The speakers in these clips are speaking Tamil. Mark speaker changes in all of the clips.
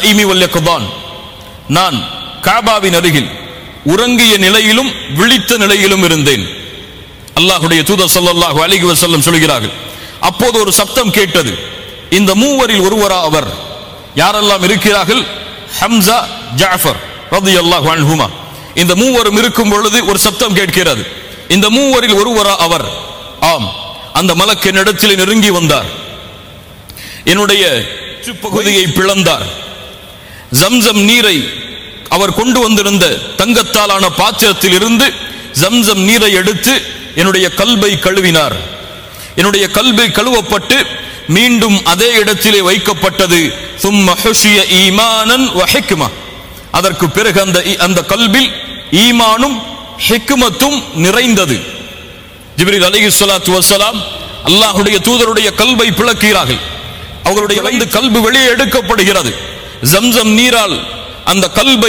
Speaker 1: நஈமி வல் யக்தான் நான் காபாவின் அருகில் உறங்கிய நிலையிலும் விழித்த நிலையிலும் இருந்தேன் அல்லாஹுடைய தூதர் ஸல்லல்லாஹு அலைஹி வஸல்லம் சொல்கிறார்கள் அப்போது ஒரு சப்தம் கேட்டது இந்த மூவரில் ஒருவரா அவர் யாரெல்லாம் இருக்கிறார்கள் ஹம்சா ஜாஃபர் ரலியல்லாஹு அன்ஹுமா இந்த மூவரும் இருக்கும் பொழுது ஒரு சப்தம் கேட்கிறது இந்த மூவரில் ஒருவரா அவர் ஆம் அந்த மலக்கு என்னிடத்தில் நெருங்கி வந்தார் என்னுடைய பகுதியை பிளந்தார் ஜம்சம் நீரை அவர் கொண்டு வந்திருந்த தங்கத்தாலான பாத்திரத்தில் இருந்து ஜம்சம் நீரை எடுத்து என்னுடைய கல்பை கழுவினார் என்னுடைய கல்பை கழுவப்பட்டு மீண்டும் அதே இடத்திலே வைக்கப்பட்டது சும்ம ஹுஷிய ஈமானன் வ ஹிக்மா அதற்கு பிறகு அந்த அந்த கல்பில் ஈமானும் ஹிக்மத்தும் நிறைந்தது ஜிப்ரீல் அலைஹி ஸலாத்து வஸலாம் அல்லாஹ்வுடைய தூதருடைய கல்வை பிளக்கிறார்கள் அவர்களுடைய வந்து கல்பு வெளியே எடுக்கப்படுகிறது ஜம்சம் நீரால் அந்த கல்பை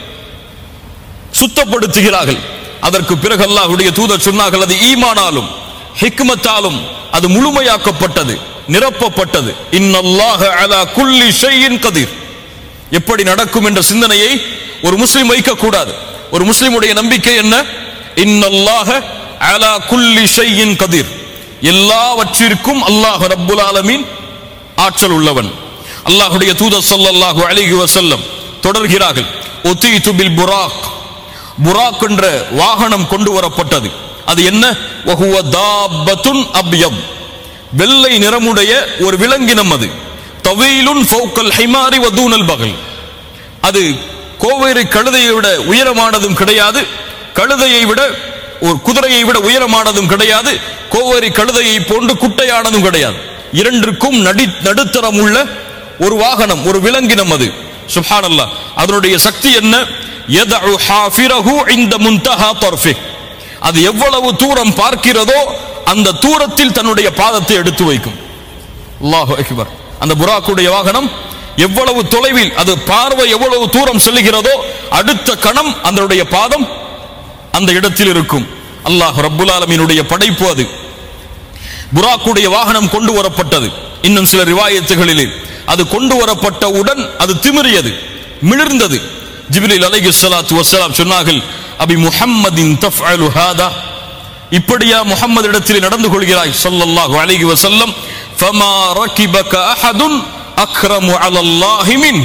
Speaker 1: சுத்தப்படுத்துகிறார்கள் அதற்கு பிறகு அல்லாஹ்வுடைய தூதர் சொன்னார்கள் அது ஈமானாலும் ஹிக்மத்தாலும் அது முழுமையாக்கப்பட்டது நிரப்பப்பட்டது இன்னல்லாஹ அலா குல்லி ஷைஇன் கதீர் எப்படி நடக்கும் என்ற சிந்தனையை ஒரு முஸ்லிம் வைக்கக்கூடாது ஒரு முஸ்லிமுடைய நம்பிக்கை என்ன இன்னல்லாஹ அலா குல்லி ஷைஇன் கதீர் எல்லாவற்றிற்கும் அல்லாஹ் ரப்புல் ஆலமீன் ஆற்றல் உள்ளவன் அல்லாஹ்வுடைய தூதர் ஸல்லல்லாஹு அலைஹி வஸல்லம் தொடர்கிறார்கள் உத்தீது பில் புராக் புராக் என்ற வாகனம் கொண்டு வரப்பட்டது அது என்ன வஹுவ தாபத்துன் அப்யம் வெள்ளை நிறமுடைய ஒரு விலங்கினம் அது தவீலுன் ஃபௌக்கல் ஹிமாரி வதூனல் பகல் அது கோவேறு கழுதையை விட உயரமானதும் கிடையாது கழுதையை விட ஒரு குதிரையை விட உயரமானதும் கிடையாது கோவேரி கழுதையை போன்று குட்டையானதும் கிடையாது இரண்டிற்கும் நடி நடுத்தரம் உள்ள ஒரு வாகனம் ஒரு விலங்கினம் அது சுப்ஹானல்லாஹ் அதனுடைய சக்தி என்ன யதஉ ஹாஃபிரஹு இந்த முன்தஹா தர்ஃபி அது எவ்வளவு தூரம் பார்க்கிறதோ அந்த தூரத்தில் தன்னுடைய பாதத்தை எடுத்து வைக்கும் அல்லாஹு அக்பர் அந்த புராக்குடைய வாகனம் எவ்வளவு தொலைவில் அது பார்வை எவ்வளவு தூரம் செல்லுகிறதோ அடுத்த கணம் அதனுடைய பாதம் அந்த இடத்தில் இருக்கும் அல்லாஹ் ரப்புல் ஆலமீனுடைய படைப்பு அது புராக்குடைய வாகனம் கொண்டு வரப்பட்டது இன்னும் சில ரிவாயத்துகளிலே அது கொண்டு வரப்பட்டவுடன் அது திமிரியது மிளிர்ந்தது ஜிப்ரீல் அலைஹி ஸலாத்து வஸலாம் சொன்னார்கள் அபி முஹம்மதின் தஃஅலு ஹாதா இப்படியா முஹம்மது இடத்தில் நடந்து கொள்கிறாய் ஸல்லல்லாஹு அலைஹி வஸல்லம் ஃபமா ரகிபக அஹதுன் அக்ரமு அலல்லாஹி மின்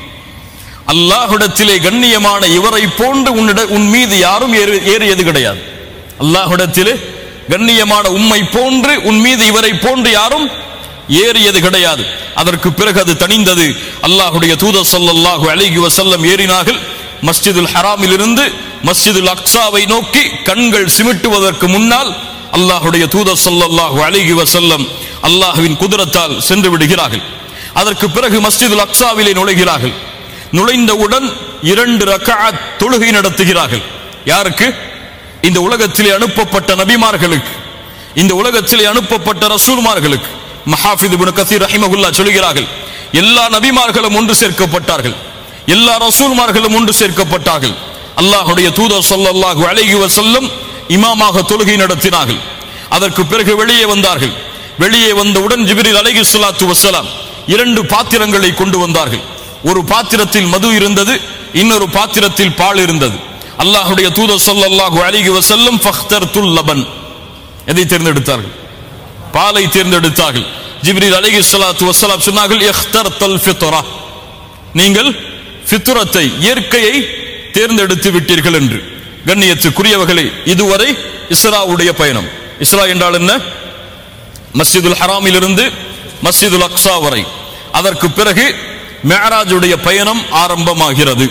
Speaker 1: அல்லாஹ்விடத்திலே கண்ணியமான இவரை போன்று உன்னிட உன் மீது யாரும் ஏறி- ஏறியது கிடையாது அல்லாஹ்விடத்திலே கண்ணியமான உம்மை போன்று உன் மீது இவரை போன்று யாரும் ஏறியது கிடையாது அதற்கு பிறகு அது தணிந்தது அல்லாஹ்வுடைய தூதர் ஸல்லல்லாஹு அலைஹி வஸல்லம் ஏறினார்கள் மஸ்ஜிதுல் ஹராமில் இருந்து மஸ்ஜிதுல் அக்ஸாவை நோக்கி கண்கள் சிமிட்டுவதற்கு முன்னால் அல்லாஹ்வுடைய தூதர் ஸல்லல்லாஹு அலைஹி வஸல்லம் அல்லாஹ்வின் குதிரத்தால் சென்று விடுகிறார்கள் அதற்கு பிறகு மஸ்ஜிதுல் அக்ஸாவிலே நுழைகிறார்கள் நுழைந்தவுடன் இரண்டு ரக்அத் தொழுகை நடத்துகிறார்கள் யாருக்கு இந்த உலகத்திலே அனுப்பப்பட்ட நபிமார்களுக்கு இந்த உலகத்திலே அனுப்பப்பட்ட ரசூல்மார்களுக்கு மஹாஃபித் இப்னு கசீர் ரஹிமகுல்லா சொல்கிறார்கள் எல்லா நபிமார்களும் ஒன்று சேர்க்கப்பட்டார்கள் எல்லா ரசூல்மார்களும் ஒன்று சேர்க்கப்பட்டார்கள் அல்லாஹ்வுடைய தூதர் ஸல்லல்லாஹு அலைஹி வஸல்லம் இமாமாக தொழுகை நடத்தினார்கள் அதற்கு பிறகு வெளியே வந்தார்கள் வெளியே வந்தவுடன் ஜிப்ரீல் அலைஹி ஸலாத்து வஸலாம் இரண்டு பாத்திரங்களை கொண்டு வந்தார்கள் ஒரு பாத்திரத்தில் மது இருந்தது இன்னொரு பாத்திரத்தில் பால் இருந்தது அல்லாஹ்வுடைய தூதர் ஸல்லல்லாஹு அலைஹி வஸல்லம் ஃபக்தர்துல் லபன் எதை தேர்ந்தெடுத்தார்கள் பாலை தேர்ந்தெடுத்தார்கள் ஜிப்ரீல் அலைஹி ஸலாத்து வஸலாம் சொன்னார்கள் இஹ்தர்தல் ஃபித்ரா நீங்கள் ஃபித்ரத்தை இயற்கையை தேர்ந்தெடுத்து விட்டீர்கள் என்று கண்ணியத்துக்குரியவர்களே இதுவரை இஸ்ராவுடைய பயணம் இஸ்ரா என்றால் என்ன மஸ்ஜிதுல் ஹராமில் இருந்து மஸ்ஜிதுல் அக்ஸா வரை அதற்கு பிறகு மேராஜுடைய பயணம் ஆரம்பமாகிறது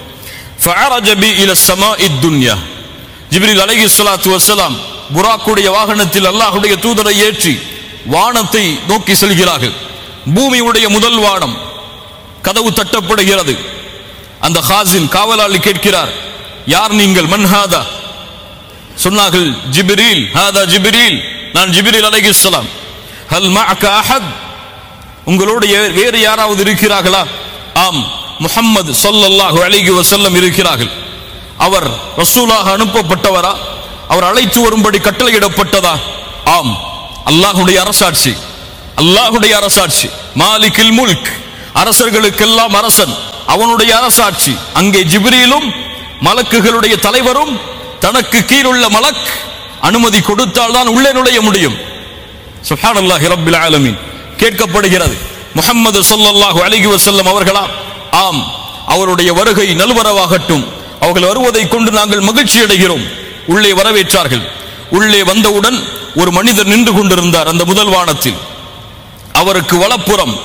Speaker 1: فعرج بي الى السماء الدنيا ஜிப்ரீல் அலைஹி ஸலாத்து வஸலாம் புராக்குடைய வாகனத்தில் அல்லாஹ்வுடைய தூதரை ஏற்றி வானத்தை நோக்கி செல்கிறார்கள் பூமியுடைய முதல் வானம் கதவு தட்டப்படுகிறது அந்த ஹாசின் காவலாளி கேட்கிறார் யார் நீங்கள் மன்ஹாதா சொன்னார்கள் ஜிப்ரீல் ஹாதா ஜிப்ரீல் நான் ஜிப்ரீல் அலைஹிஸ்ஸலாம் ஹல் மஅக அஹத் உங்களோடு வே- வேறு யாராவது இருக்கிறார்களா ஆம் முஹம்மது ஸல்லல்லாஹு அலைஹி வஸல்லம் இருக்கிறார்கள் அவர் ரசூலாக அனுப்பப்பட்டவரா அவர் அழைத்து வரும்படி கட்டளையிடப்பட்டதா ஆம் அல்லாஹ்வுடைய அரசாட்சி அல்லாஹ்வுடைய அரசாட்சி மாலிகில் முல்க் அரசர்களுக்கெல்லாம் அரசன் அவனுடைய அரசாட்சி அங்கே ஜிப்ரீலும் மலக்குகளுடைய தலைவரும் தனக்கு கீழுள்ள மலக் அனுமதி கொடுத்தால் தான் உள்ளே நுழைய முடியும் சுஹானல்லாஹி ரப்பில் ஆலமீன் கேட்கப்படுகிறது முஹம்மது ஸல்லல்லாஹு அலைஹி வஸல்லம் அவர்களா ஆம் அவருடைய வருகை நல்வரவாகட்டும் அவர்கள் வருவதை கொண்டு நாங்கள் மகிழ்ச்சி அடைகிறோம் உள்ளே வரவேற்றார்கள் உள்ளே வந்தவுடன் ஒரு மனிதர் நின்று கொண்டிருந்தார் அந்த முதல் வானத்தில் அவருக்கு வலப்புறம்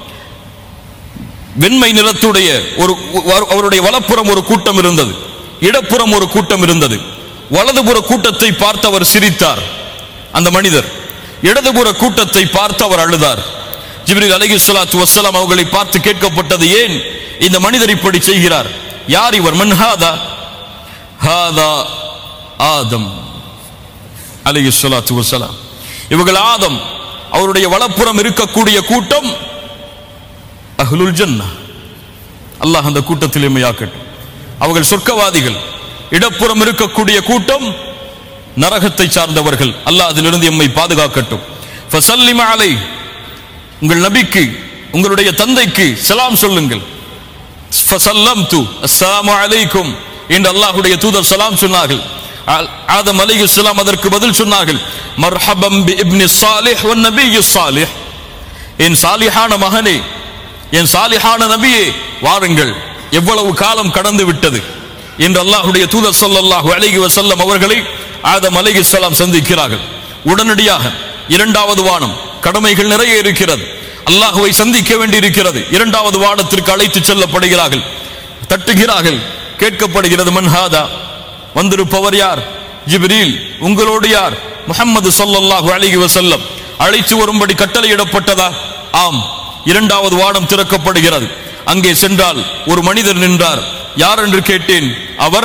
Speaker 1: வெண்மை நிறத்துடைய ஒரு அவருடைய வலப்புறம் ஒரு கூட்டம் இருந்தது இடப்புறம் ஒரு கூட்டம் இருந்தது வலதுபுற கூட்டத்தை பார்த்து அவர் சிரித்தார் அந்த மனிதர் இடதுபுற கூட்டத்தை பார்த்து அவர் அழுதார் ஜிப்ரீல் அலைஹி ஸலாத்து வஸ்ஸலாம் அவர்களை பார்த்து கேட்கப்பட்டது ஏன் இந்த மனிதர் இப்படி செய்கிறார் யார் இவர் மன்ஹாதா ஹாதா ஆதம் அலைஹி ஸலாத்து வஸ்ஸலாம் இவர்கள் ஆதம் அவருடைய வலப்புறம் இருக்கக்கூடிய கூட்டம் அஹ்லுல் ஜன்னா அல்லாஹ் அந்த கூட்டத்தில் எம்மையாக்கட்டும் அவர்கள் சொர்க்கவாதிகள் இடப்புறம் இருக்கக்கூடிய கூட்டம் நரகத்தை சார்ந்தவர்கள் அல்லாஹ் அதிலிருந்து எம்மை பாதுகாக்கட்டும் ஃபசல்லிம அலை உங்கள் நபிக்கு உங்களுடைய தந்தைக்கு சலாம் சொல்லுங்கள் ஃபசல்லம்து அஸ்ஸலாமு அலைக்கும் என்று அல்லாஹ்வுடைய தூதர் சலாம் சொன்னார்கள் ஆ- ஆதம் அலைஹிஸ்ஸலாம் அதற்கு பதில் சொன்னார்கள் மர்ஹபம் பி இப்னி ஸாலிஹ் வன் நபிய்யு ஸாலிஹ் என் சாலிஹான மகனே என் சாலிஹான நபியே வாருங்கள் எவ்வளவு காலம் கடந்து விட்டது என்று அல்லாஹ்வுடைய தூதர் ஸல்லல்லாஹு அலைஹி வஸல்லம் அவர்களை ஆதம் அலைஹிஸ்ஸலாம் சந்திக்கிறார்கள் உடனடியாக இரண்டாவது வானம் கடமைகள் நிறைய இருக்கிறது அல்லாஹ்வை சந்திக்க வேண்டியிருக்கிறது இரண்டாவது வானத்திற்கு அழைத்து செல்லப்படுகிறார்கள் தட்டுகிறார்கள் கேட்கப்படுகிறது மன்ஹாதா வந்திருப்பவர் யார் ஜிப்ரீல் உங்களோடு யார் முஹம்மது ஸல்லல்லாஹு அலைஹி வஸல்லம் அழைத்து வரும்படி கட்டளையிடப்பட்டதா ஆம் இரண்டாவது வானம் திறக்கப்படுகிறது அங்கே சென்றால் ஒரு மனிதர் நின்றார் யார் என்று கேட்டேன் அவர்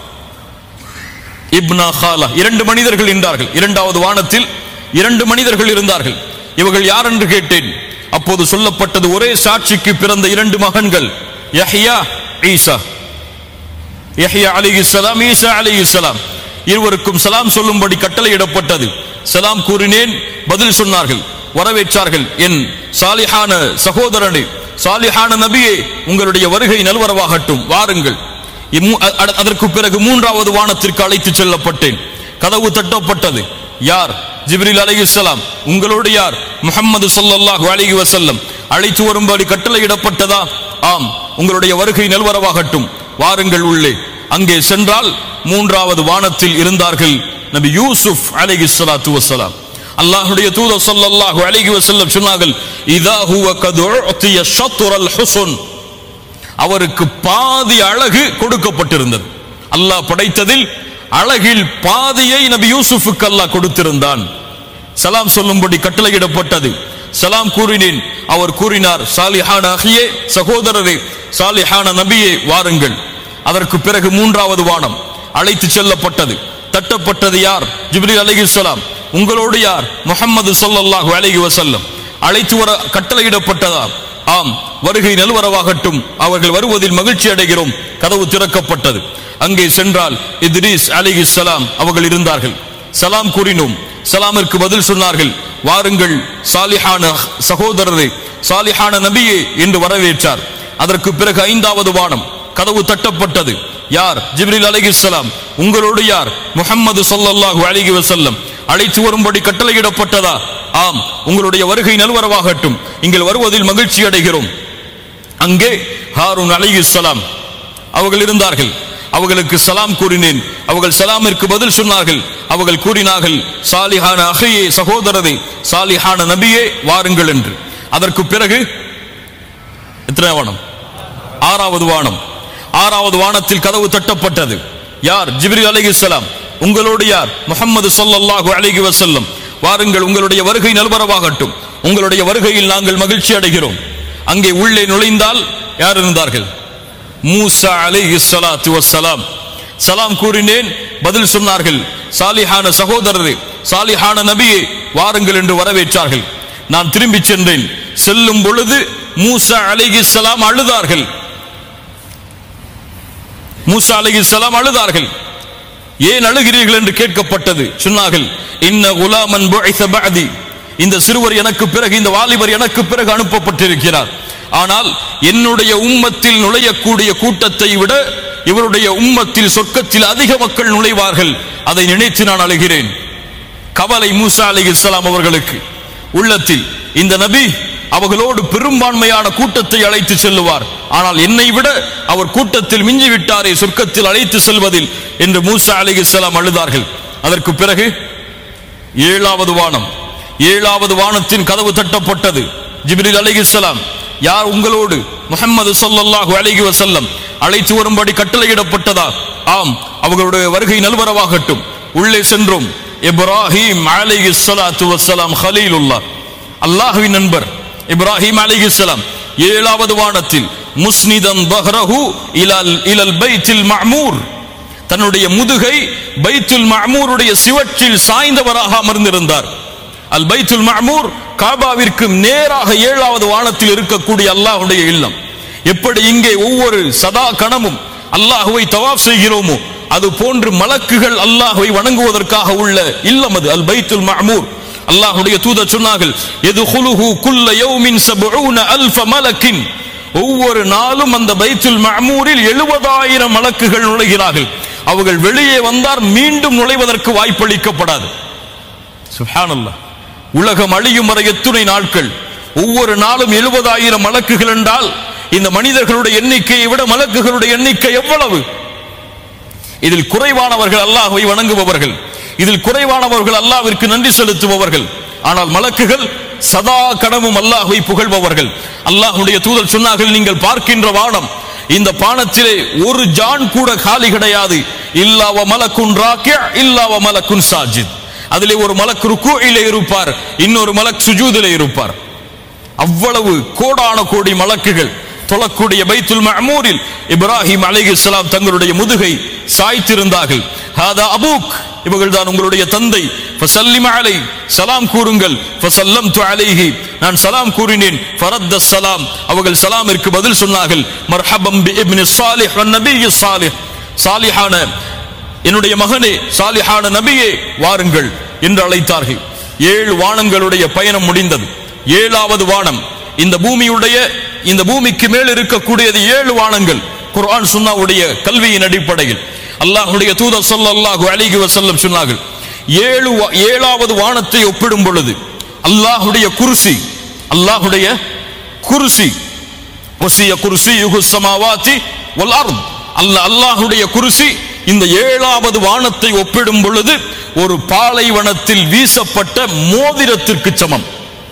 Speaker 1: இப்னா ஹாலா இரண்டு மனிதர்கள் நின்றார்கள் இரண்டாவது வானத்தில் இரண்டு மனிதர்கள் இருந்தார்கள் இவர்கள் யார் என்று கேட்டேன் அப்போது சொல்லப்பட்டது ஒரே சாட்சிக்கு பிறந்த இரண்டு மகன்கள் யஹ்யா ஈசா யஹ்யா அலைஹிஸ்ஸலாம் ஈசா அலைஹிஸ்ஸலாம் இருவருக்கும் சலாம் சொல்லும்படி கட்டளையிடப்பட்டது சலாம் கூறினேன் பதில் சொன்னார்கள் வரவேற்றார்கள் என் சாலிஹான சகோதரனே சாலிஹான நபியே உங்களுடைய வருகை நல்வரவாகட்டும் வாருங்கள் இம்மு- அ- அ- அதற்கு பிறகு மூன்றாவது வானத்திற்கு அழைத்து செல்லப்பட்டேன் கதவு தட்டப்பட்டது யார் ஜிப்ரீல் அலைஹிஸ்ஸலாம் உங்களோடு யார் முஹம்மது ஸல்லல்லாஹு அலைஹி வஸல்லம் அழைத்து வரும்படி கட்டளையிடப்பட்டதா ஆம் உங்களுடைய வருகை நல்வரவாகட்டும் வாருங்கள் உள்ளே அங்கே சென்றால் மூன்றாவது வானத்தில் இருந்தார்கள் நபி யூசுப் அலைஹிஸ்ஸலாத்து வஸ்ஸலாம் அல்லாஹ்வுடைய தூதர் ஸல்லல்லாஹு அலைஹி வஸல்லம் சொன்னார்கள் இதா ஹுவ கத் உஅதிய ஷத்ரல் ஹுஸ்ன் அவருக்கு பாதி அழகு கொடுக்கப்பட்டிருந்தது அல்லாஹ் படைத்ததில் அழகில் பாதியை நபி யூசுஃபுக்கு அல்லாஹ் கொடுத்திருந்தான் சலாம் சொல்லும்படி கட்டளையிடப்பட்டது சலாம் கூறினேன் அவர் கூறினார் சாலிஹான அகியே சகோதரரே சாலிஹான நபியே வாருங்கள் அதற்கு பிறகு மூன்றாவது வானம் அழைத்து செல்லப்பட்டது தட்டப்பட்டது யார் ஜிப்ரீல் அலைஹிஸ்ஸலாம் உங்களோடு யார் முஹம்மது ஸல்லல்லாஹு அலைஹி வஸல்லம் அழைத்து வர கட்டளையிடப்பட்டதா ஆம் வருகை நல்வரவாகட்டும் அவர்கள் வருவதில் மகிழ்ச்சி அடைகிறோம் கதவு திறக்கப்பட்டது அங்கே சென்றால் இத்ரீஸ் அலைஹிஸ்ஸலாம் அவர்கள் இருந்தார்கள் சலாம் கூறினோம் சலாமிற்கு பதில் சொன்னார்கள் வாருங்கள் சாலிஹான சகோதரரே சாலிஹான நபியே என்று வரவேற்றார் அதற்கு பிறகு ஐந்தாவது வானம் கதவு தட்டப்பட்டது யார் ஜிப்ரீல் அலைஹிஸ்ஸலாம் உங்களோடு யார் முஹம்மது ஸல்லல்லாஹு அலைஹி வஸல்லம் அழைத்து வரும்படி கட்டளையிடப்பட்டதா ஆம் உங்களுடைய வருகை நல்வரவாகட்டும் இங்கள் வருவதில் மகிழ்ச்சி அடைகிறோம் அங்கே ஹாரூன் அலைஹிஸ்ஸலாம் அவர்கள் இருந்தார்கள் அவர்களுக்கு சலாம் கூறினேன் அவர்கள் சலாமிற்கு பதில் சொன்னார்கள் அவர்கள் கூறினார்கள் சாலிஹான அகையே சகோதரரே சாலிஹான நபியே வாருங்கள் என்று அதற்கு பிறகு எத்தனை வானம் ஆறாவது வானம் ஆறாவது வானத்தில் கதவு தட்டப்பட்டது யார் ஜிப்ரி அலைஹிஸ்ஸலாம் உங்களோடு யார் முஹம்மது ஸல்லல்லாஹு அலைஹி வஸல்லம் வாருங்கள் உங்களுடைய வருகை நல்வரவாகட்டும் உங்களுடைய வருகையில் நாங்கள் மகிழ்ச்சி அடைகிறோம் அங்கே உள்ளே நுழைந்தால் யார் இருந்தார்கள் மூசா அலைஹி ஸலாத்து வஸ்ஸலாம் சலாம் கூறினேன் பதில் சொன்னார்கள் சாலிஹான சகோதரரே சாலிஹான நபியே வாருங்கள் என்று வரவேற்றார்கள் நான் திரும்பி சென்றேன் செல்லும் பொழுது மூசா அலைஹிஸ்ஸலாம் அழுதார்கள் மூசா அலைஹிஸ்ஸலாம் அழுதார்கள் ஏன் அழுகிறீர்கள் என்று கேட்கப்பட்டது சொன்னார்கள் இன்ன குலாமன் புஇஸ பஅதி இந்த சிறுவர் எனக்கு பிறகு இந்த வாலிபர் எனக்கு பிறகு அனுப்பப்பட்டிருக்கிறார் ஆனால் என்னுடைய உம்மத்தில் நுழையக்கூடிய கூட்டத்தை விட இவருடைய உம்மத்தில் சொர்க்கத்தில் அதிக மக்கள் நுழைவார்கள் அதை நினைத்து நான் அழுகிறேன் கவலை மூசா அலி இஸ்லாம் அவர்களுக்கு உள்ளத்தில் இந்த நபி அவர்களோடு பெரும்பான்மையான கூட்டத்தை அழைத்து செல்லுவார் ஆனால் என்னை விட அவர் கூட்டத்தில் மிஞ்சி விட்டாரே சொர்க்கத்தில் அழைத்து செல்வதில் என்று மூசா அலி இஸ்லாம் அழுதார்கள் அதற்கு பிறகு ஏழாவது வானம் ஏழாவது வானத்தின் கதவு தட்டப்பட்டது ஜிப்ரில் அலைஹிஸ்ஸலாம் யார் உங்களோடு முஹம்மது ஸல்லல்லாஹு அலைஹி வஸல்லம் அழைத்து வரும்படி கட்டளையிடப்பட்டதா ஆம் அவர்களுடைய வருகை நல்வரவாகட்டும் உள்ளே சென்றோம் இப்ராஹிம் அலைஹி ஸலாத்து வஸ்ஸலாம் ஹலீலுல்லாஹ் அல்லாஹ்வின் நண்பர் இப்ராஹிம் அலைஹிஸ்ஸலாம் ஏழாவது வானத்தில் முஸ்னிதன் பஹ்ரஹு இலல் இலல் பைத்தில் மஅமூர் தன்னுடைய முதுகை பைத்துல் மஅமூருடைய சிவற்றில் சாய்ந்தவராக அமர்ந்திருந்தார் அல் பைத்துல் மஅமூர் காபாவிற்கு நேராக ஏழாவது வானத்தில் இருக்கக்கூடிய அல்லாஹ்வுடைய இல்லம் எப்படி இங்கே ஒவ்வொரு சதா கணமும் அல்லாஹுவை தவாப் செய்கிறோமோ அது போன்று மலக்குகள் அல்லாஹுவை வணங்குவதற்காக உள்ள இல்லம் அது அல் பைத்துல் மஅமூர் அல்லாஹ்வுடைய தூதர் சொன்னார்கள் எதுகுலுஹு குல்ல யௌமின் சபூன அல்ஃப மலக்கின் ஒவ்வொரு நாளும் அந்த பைத்துல் மஅமூரில் எழுபதாயிரம் மலக்குகள் நுழைகிறார்கள் அவர்கள் வெளியே வந்தார் மீண்டும் நுழைவதற்கு வாய்ப்பளிக்கப்படாது சுப்ஹானல்லாஹ் உலகம் அழியும் வரை எத்துணை நாட்கள் ஒவ்வொரு நாளும் எழுபதாயிரம் மலக்குகள் என்றால் இந்த மனிதர்களுடைய எண்ணிக்கையை விட மலக்குகளுடைய எண்ணிக்கை எவ்வளவு இதில் குறைவானவர்கள் அல்லாஹ்வை வணங்குபவர்கள் இதில் குறைவானவர்கள் அல்லாஹ்விற்கு நன்றி செலுத்துபவர்கள் ஆனால் மலக்குகள் சதா கடமும் அல்லாஹ்வை புகழ்பவர்கள் அல்லாஹ்வுடைய தூதர் சொன்னார்கள் நீங்கள் பார்க்கின்ற வானம் இந்த பானத்திலே ஒரு ஜான் கூட காலி கிடையாது இல்லாவ மலக்குன் ராக்கிய இல்லாவ மலக்குன் சாஜித் அதிலே ஒரு மலக் ருக்குயிலே இருப்பார் இன்னொரு மலக் சுஜூதிலே இருப்பார் அவ்வளவு கோடான கோடி மலக்குகள் தொழக்கூடிய பைத்துல் மஅமூரில் இப்ராஹிம் அலைஹிஸ்ஸலாம் தங்களுடைய முதுகை சாய்த்திருந்தார்கள் ஹாதா அபூக் இவர்கள் தான் உங்களுடைய தந்தை ஃபசல்லிம அலை சலாம் கூறுங்கள் ஃபசல்லம்து அலைஹி நான் சலாம் கூறினேன் ஃபரத்த சலாம் அவர்கள் சலாமிற்கு பதில் சொன்னார்கள் மர்ஹபம் பி இப்னி ஸாலிஹ் வன் நபிய் ஸாலிஹ் சாலிஹான என்னுடைய மகனே சாலிஹான நபியே வாருங்கள் என்று அழைத்தார்கள் ஏழு வானங்களுடைய பயணம் முடிந்தது ஏழாவது வானம் இந்த பூமியுடைய இந்த பூமிக்கு மேல் இருக்கக்கூடியது ஏழு வானங்கள் குர்ஆன் சுன்னாவுடைய கல்வியின் அடிப்படையில் அல்லாஹ்வுடைய தூதர் ஸல்லல்லாஹு அலைஹி வஸல்லம் சொன்னார்கள் ஏழு வா- ஏழாவது வானத்தை ஒப்பிடும் பொழுது அல்லாஹ்வுடைய குர்சி அல்லாஹ்வுடைய குர்சி ஒசிய குர்சி யுகு சமாவாத்தி வல் அர்த் அல்லாஹ் அல்லாஹ்வுடைய குர்சி இந்த ஏழாவது வானத்தை ஒப்பிடும் பொழுது ஒரு பாலைவனத்தில் வீசப்பட்ட மோதிரத்திற்கு சமம்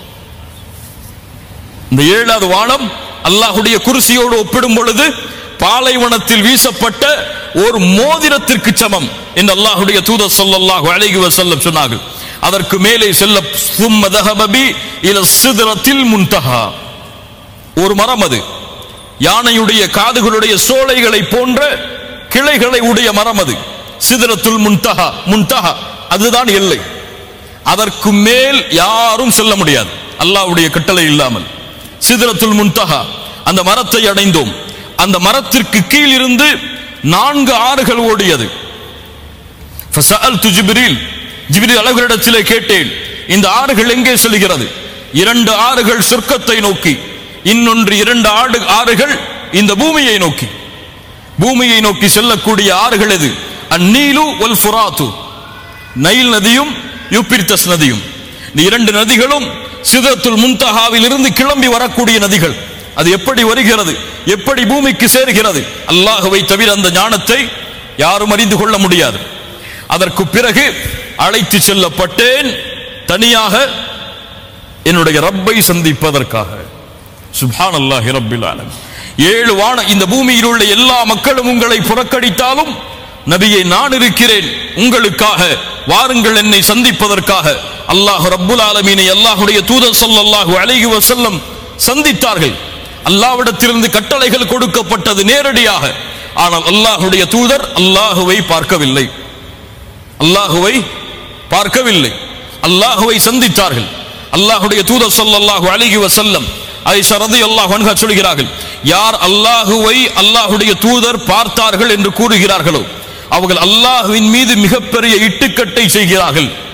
Speaker 1: இந்த ஏழாவது வானம் அல்லாஹ்வுடைய குர்சியோடு ஒப்பிடும் பொழுது பாலைவனத்தில் வீசப்பட்ட ஒரு மோதிரத்திற்கு சமம் என்று அல்லாஹ்வுடைய தூதர் ஸல்லல்லாஹு அலைஹி வஸல்லம் சொன்னார்கள் அதற்கு மேலே செல்ல சும்ம தஹப பி இல சிதறத்தில் முன்தஹா ஒரு மரம் அது யானையுடைய காதுகளுடைய சோலைகளை போன்ற கிளைகளை உடைய மரம் அது சிதறத்துல் முன்தஹா முன்தஹா அதுதான் எல்லை அதற்கு மேல் யாரும் செல்ல முடியாது அல்லாஹ்வுடைய கட்டளை இல்லாமல் சிதறத்துல் முன்தஹா அந்த மரத்தை அடைந்தோம் அந்த மரத்திற்கு கீழ் இருந்து நான்கு ஆறுகள் ஓடியது ஃபசஅல்து ஜிப்ரீல் ஜிப்ரீல் அழகரிடத்திலே கேட்டேன் இந்த ஆறுகள் எங்கே செல்கிறது இரண்டு ஆறுகள் சொர்க்கத்தை நோக்கி இன்னொன்று இரண்டு ஆடு ஆறுகள் இந்த பூமியை நோக்கி பூமியை நோக்கி செல்லக்கூடிய ஆறுகள் எது அந்நீலு வல் ஃபுராத்து நைல் நதியும் யூப்பிர்தஸ் நதியும் இந்த இரண்டு நதிகளும் சிதத்துல் முன்தஹாவில் இருந்து கிளம்பி வரக்கூடிய நதிகள் அது எப்படி வருகிறது எப்படி பூமிக்கு சேர்கிறது அல்லாஹுவை தவிர அந்த ஞானத்தை யாரும் அறிந்து கொள்ள முடியாது அதற்கு பிறகு அழைத்து செல்லப்பட்டேன் தனியாக என்னுடைய ரப்பை சந்திப்பதற்காக சுப்ஹான் அல்லாஹி ரப்பில் ஆலமீன் ஏழு வான இந்த பூமியில் உள்ள எல்லா மக்களும் உங்களை புறக்கணித்தாலும் நபியை நான் இருக்கிறேன் உங்களுக்காக வாருங்கள் என்னை சந்திப்பதற்காக அல்லாஹ் ரப்புல் ஆலமீனை அல்லாஹ்வுடைய தூதர் ஸல்லல்லாஹு அலைஹி வஸல்லம் சந்தித்தார்கள் அல்லாஹ்விடத்திலிருந்து கட்டளைகள் கொடுக்கப்பட்டது நேரடியாக ஆனால் அல்லாஹ்வுடைய தூதர் அல்லாஹுவை பார்க்கவில்லை அல்லாஹுவை பார்க்கவில்லை அல்லாஹுவை சந்தித்தார்கள் அல்லாஹுடைய தூதர் ஸல்லல்லாஹு அலைஹி வஸல்லம் ஐஷா ரலியல்லாஹு அன்ஹா சொல்கிறார்கள் யார் அல்லாஹுவை அல்லாஹுடைய தூதர் பார்த்தார்கள் என்று கூறுகிறார்களோ அவர்கள் அல்லாஹுவின் மீது மிகப்பெரிய இட்டுக்கட்டை செய்கிறார்கள்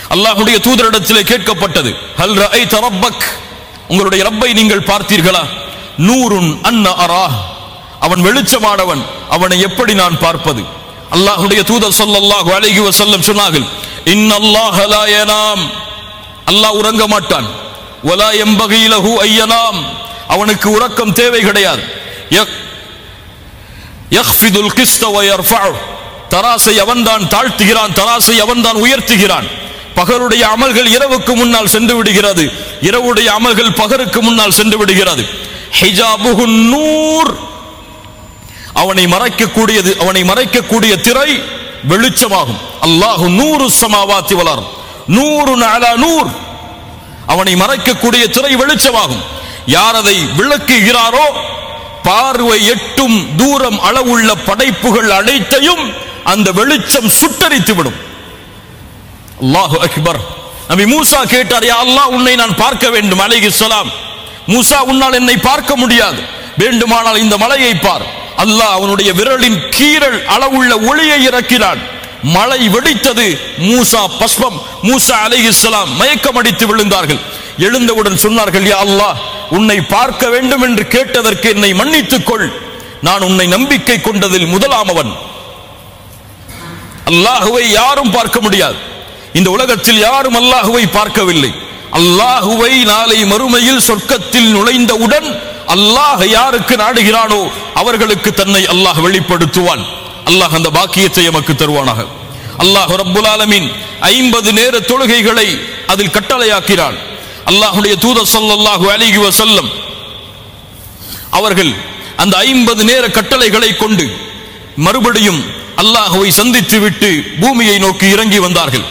Speaker 1: அல்லாஹ்வுடைய தூதரிடத்திலே கேட்கப்பட்டது ஹல் ரஅய்த ரப்பக் உங்களுடைய ரப்பை நீங்கள் பார்த்தீர்களா நூறுன் அன்ன அரா அவன் வெளிச்சமானவன் அவனை எப்படி நான் பார்ப்பது அல்லாஹ்வுடைய தூதர் ஸல்லல்லாஹு அலைஹி வஸல்லம் சொன்னார்கள் இன்னல்லாஹ லா யனாம் அல்லாஹ் உறங்க மாட்டான் வலா எம்பகி லஹு ஐயனாம் அவனுக்கு உறக்கம் தேவை கிடையாது யக்- யக்ஃபிதுல் கிஸ்த வ யர்ஃபஉ. தராசை அவன்தான் தாழ்த்துகிறான் தராசை அவன்தான் உயர்த்துகிறான் பகலுடைய அமல்கள் இரவுக்கு முன்னால் சென்று விடுகிறது இரவுடைய அமல்கள் பகருக்கு முன்னால் சென்று விடுகிறது ஹிஜாபுஹு நூர் அவனை மறைக்கக்கூடியது அவனை மறைக்கக்கூடிய திரை வெளிச்சமாகும் அல்லாஹு நூறு சமாவாத்தி வளரும் நூறு அலா நூர் அவனை மறைக்கக்கூடிய திரை வெளிச்சமாகும் யார் அதை விளக்குகிறாரோ பார்வை எட்டும் தூரம் அளவுள்ள படைப்புகள் அனைத்தையும் அந்த வெளிச்சம் சுட்டரித்து விடும் அல்லாஹு அக்பர் நபி மூசா கேட்டார் யா அல்லாஹ் உன்னை நான் பார்க்க வேண்டும் அலைஹிஸ்ஸலாம் மூசா உன்னால் என்னை பார்க்க முடியாது வேண்டுமானால் இந்த மலையை பார் அல்லாஹ் அவனுடைய விரலின் கீரல் அளவுள்ள ஒளியை இறக்கினான் மழை வெடித்தது மூசா பஸ்பம் மூசா அலைஹிஸ்ஸலாம் மயக்கமடித்து விழுந்தார்கள் எழுந்தவுடன் சொன்னார்கள் யா அல்லாஹ் உன்னை பார்க்க வேண்டும் என்று கேட்டதற்கு என்னை மன்னித்துக் கொள் நான் உன்னை நம்பிக்கை கொண்டதில் முதலாமவன் அல்லாஹுவை யாரும் பார்க்க முடியாது இந்த உலகத்தில் யாரும் அல்லாஹுவை பார்க்கவில்லை அல்லாஹுவை நாளை மறுமையில் சொர்க்கத்தில் நுழைந்தவுடன் அல்லாஹ் யாருக்கு நாடுகிறானோ அவர்களுக்கு தன்னை அல்லாஹ் வெளிப்படுத்துவான் அல்லாஹ் அந்த பாக்கியத்தை எமக்கு தருவானாக அல்லாஹ் ரப்புல் ஆலமீன் ஐம்பது நேர தொழுகைகளை அதில் கட்டளையாக்கிறான் அல்லாஹுடைய தூதர் ஸல்லல்லாஹு அலைஹி வஸல்லம் அவர்கள் அந்த ஐம்பது நேர கட்டளைகளை கொண்டு மறுபடியும் அல்லாஹுவை சந்தித்து விட்டு பூமியை நோக்கி இறங்கி வந்தார்கள்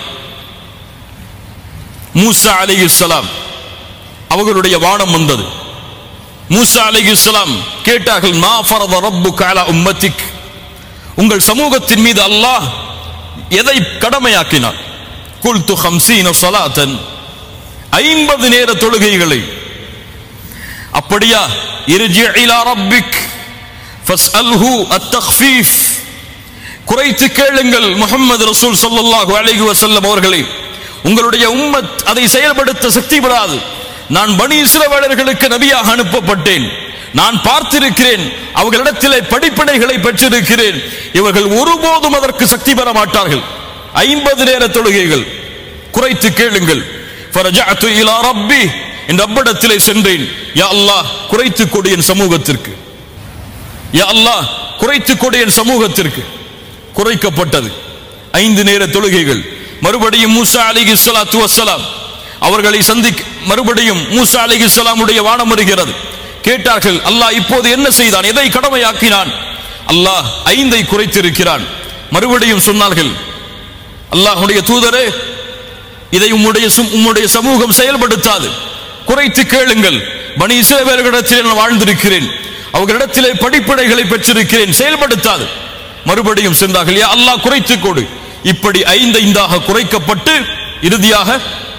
Speaker 1: மூசா அலைஹிஸ்ஸலாம் அவர்களுடைய வானம் வந்தது மூசா அலைஹிஸ்ஸலாம் கேட்டார்கள் மா ஃபரத ரப்புக அலா உம்மத்திக் உங்கள் சமூகத்தின் மீது அல்லாஹ் எதை கடமையாக்கினார் குல்து ஹம்சீன ஸலாத்தன் ஐம்பது நேர தொழுகைகளை அப்படியா இர்ஜி இலா ரப்பிக் ஃபஸ்அல்ஹு அத்தக்ஃபீஃப் குறைத்து கேளுங்கள் முஹம்மது ரசூல் ஸல்லல்லாஹு அலைஹி வஸல்லம் அவர்களே உங்களுடைய உம்மத் அதை செயல்படுத்த சக்தி பெறாது நான் பனி இஸ்ரவேலர்களுக்கு நபியாக அனுப்பப்பட்டேன் நான் பார்த்திருக்கிறேன் அவர்களிடத்திலே படிப்பினைகளை பெற்றிருக்கிறேன் இவர்கள் ஒருபோதும் அதற்கு சக்தி பெற மாட்டார்கள் ஐம்பது நேர தொழுகைகள் குறைத்து கேளுங்கள் ஃபரஜஅத்து இலா ரப்பி என் ரப்பிடத்திலே சென்றேன் யா அல்லாஹ் குறைத்துக் கொடு என் சமூகத்திற்கு யா அல்லாஹ் குறைத்துக் கொடு என் சமூகத்திற்கு குறைக்கப்பட்டது ஐந்து நேர தொழுகைகள் மறுபடியும் மூசா அலிகி ஸலாத்து வஸ்ஸலாம் அவர்களை சந்திக்க மறுபடியும் மூசா அலிகி ஸலாமுடைய வானம் வருகிறது கேட்டார்கள் அல்லாஹ் இப்போது என்ன செய்தான் எதை கடமையாக்கினான் அல்லாஹ் ஐந்தை குறைத்திருக்கிறான் மறுபடியும் சொன்னார்கள் அல்லாஹ்வுடைய தூதரே இதை உம்முடைய சு- உம்முடைய சமூகம் செயல்படுத்தாது குறைத்து கேளுங்கள் பனி இஸ்ரவேலர்களிடத்திலே நான் வாழ்ந்திருக்கிறேன் அவர்களிடத்திலே படிப்படைகளை பெற்றிருக்கிறேன் செயல்படுத்தாது மறுபடியும் சென்றார்கள் யா அல்லாஹ் குறைத்துக் கொடு இப்படி ஐந்து ஐந்தாக குறைக்கப்பட்டு இறுதியாக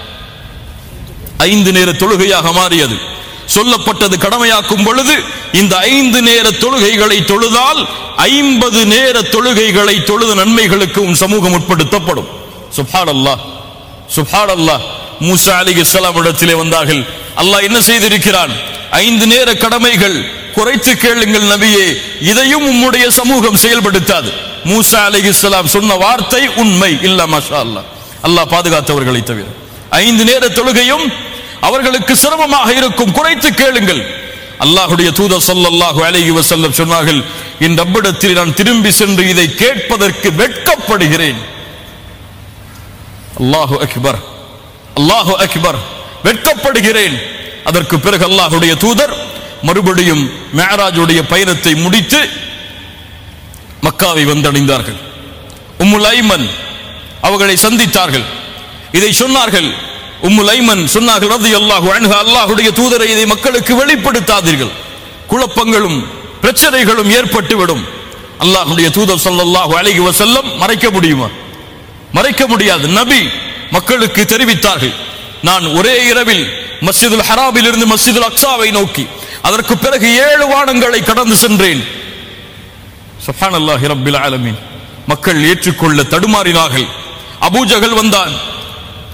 Speaker 1: ஐந்து நேர தொழுகையாக மாறியது சொல்லப்பட்டது கடமையாக்கும் பொழுது இந்த ஐந்து நேர தொழுகைகளை தொழுதால் ஐம்பது நேர தொழுகைகளை தொழுத நன்மைகளுக்கு உன் சமூகம் உட்படுத்தப்படும் சுப்ஹான் அல்லாஹ் சுப்ஹான் அல்லாஹ் மூசா அலிஹிஸ்ஸலாம் இடத்திலே வந்தார்கள் அல்லாஹ் என்ன செய்திருக்கிறான் ஐந்து நேர கடமைகள் குறைத்து கேளுங்கள் நபியே இதையும் உம்முடைய சமூகம் செயல்படுத்தாது மூசா அலிஹிஸ்ஸலாம் சொன்ன வார்த்தை உண்மை இல்ல மாஷா அல்லாஹ் அல்லாஹ் பாதுகாத்தவர்களை தவிர ஐந்து நேர தொழுகையும் அவர்களுக்கு சிரமமாக இருக்கும் குறைத்து கேளுங்கள் அல்லாஹுடைய தூதர் ஸல்லல்லாஹு அலைஹி வஸல்லம் சொன்னார்கள் என் ரப்பிடத்தில் நான் திரும்பி சென்று இதை கேட்பதற்கு வெட்கப்படுகிறேன் அல்லாஹு அக்பர் அல்லாஹு அக்பர் வெட்கப்படுகிறேன் அதற்கு பிறகு அல்லாஹுடைய தூதர் மறுபடியும் மேராஜுடைய பயணத்தை முடித்து மக்காவை வந்தடைந்தார்கள் உம்முல் ஐமன் அவர்களை சந்தித்தார்கள் இதை சொன்னார்கள் உம்முல் ஐமன் சொன்னார்கள் ரலியல்லாஹு அன்ஹு அல்லாஹ்வுடைய தூதரை இதை மக்களுக்கு வெளிப்படுத்தாதீர்கள் குழப்பங்களும் பிரச்சனைகளும் ஏற்பட்டுவிடும் அல்லாஹ்வுடைய தூதர் ஸல்லல்லாஹு அலைஹி வஸல்லம் மறைக்க முடியுமா மறைக்க முடியாது நபி மக்களுக்கு தெரிவித்தார்கள் நான் ஒரே இரவில் மஸ்ஜிதுல் ஹராமில் இருந்து மஸ்ஜிதுல் அக்ஸாவை நோக்கி அதற்கு பிறகு ஏழு வானங்களை கடந்து சென்றேன் சுப்ஹானல்லாஹி ரப்பில் ஆலமீன் மக்கள் ஏற்றுக்கொள்ள தடுமாறினார்கள் அபூஜகல் வந்தான்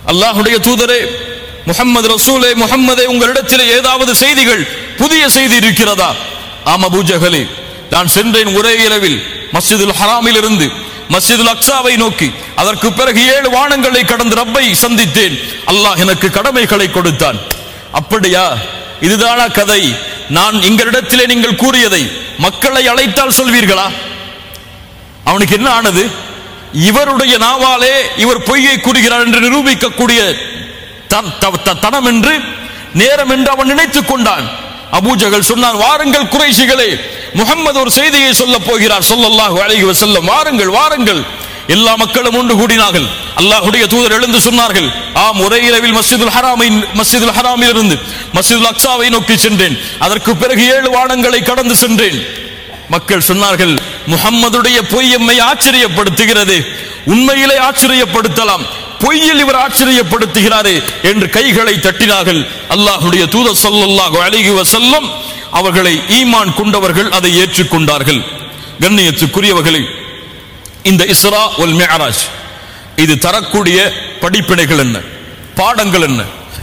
Speaker 1: அல்லாஹுடைய தூதரே முஹம்மது ரசூலே முஹம்மதே உங்களிடத்தில் ஏதாவது செய்திகள் புதிய செய்தி இருக்கிறதா ஆம் அபூ ஜஹலே நான் சென்றேன் ஒரே இரவில் மஸ்ஜிதுல் ஹராமில் இருந்து மஸ்ஜிதுல் அக்ஸாவை நோக்கி அதற்கு பிறகு ஏழு வானங்களை கடந்து ரப்பை சந்தித்தேன் அல்லாஹ் எனக்கு கடமைகளை கொடுத்தான் அப்படியா இதுதானா கதை நான் எங்களிடத்திலே நீங்கள் கூறியதை மக்களை அழைத்தால் சொல்வீர்களா அவனுக்கு என்ன ஆனது இவருடைய நாவாலே இவர் பொய்யை கூறுகிறார் என்று நிரூபிக்கக்கூடிய த- த- த- தனம் என்று நேரம் என்று அவன் நினைத்துக் கொண்டான் அபூஜகல் சொன்னான் வாருங்கள் குறைஷிகளே முகம்மது ஒரு செய்தியை சொல்ல போகிறார் சொல்லல்லாஹு அலைஹி வஸல்லம் வாருங்கள் வாருங்கள் எல்லா மக்களும் ஒன்று கூடினார்கள் அல்லாஹ்வுடைய தூதர் எழுந்து சொன்னார்கள் ஆம் ஒரே இரவில் மஸ்ஜிதுல் ஹராமை மஸ்ஜிதுல் ஹராமில் இருந்து மஸ்ஜிதுல் அக்ஸாவை நோக்கி சென்றேன் அதற்கு பிறகு ஏழு வானங்களை கடந்து சென்றேன் மக்கள் சொன்னார்கள் முகம்மதுடைய பொய் எம்மை ஆச்சரியப்படுத்துகிறது உண்மையிலே ஆச்சரியப்படுத்தலாம் பொய்யில் இவர் ஆச்சரியப்படுத்துகிறாரே என்று கைகளை தட்டினார்கள் அல்லாஹ்வுடைய தூதர் ஸல்லல்லாஹு அலைஹி வஸல்லம் அவர்களை ஈமான் கொண்டவர்கள் அதை ஏற்றுக்கொண்டார்கள் கண்ணியத்துக்குரியவர்களை இந்த இஸ்ரா ஒல் மிஅராஜ் இது தரக்கூடிய படிப்பினைகள் என்ன பாடங்கள் என்ன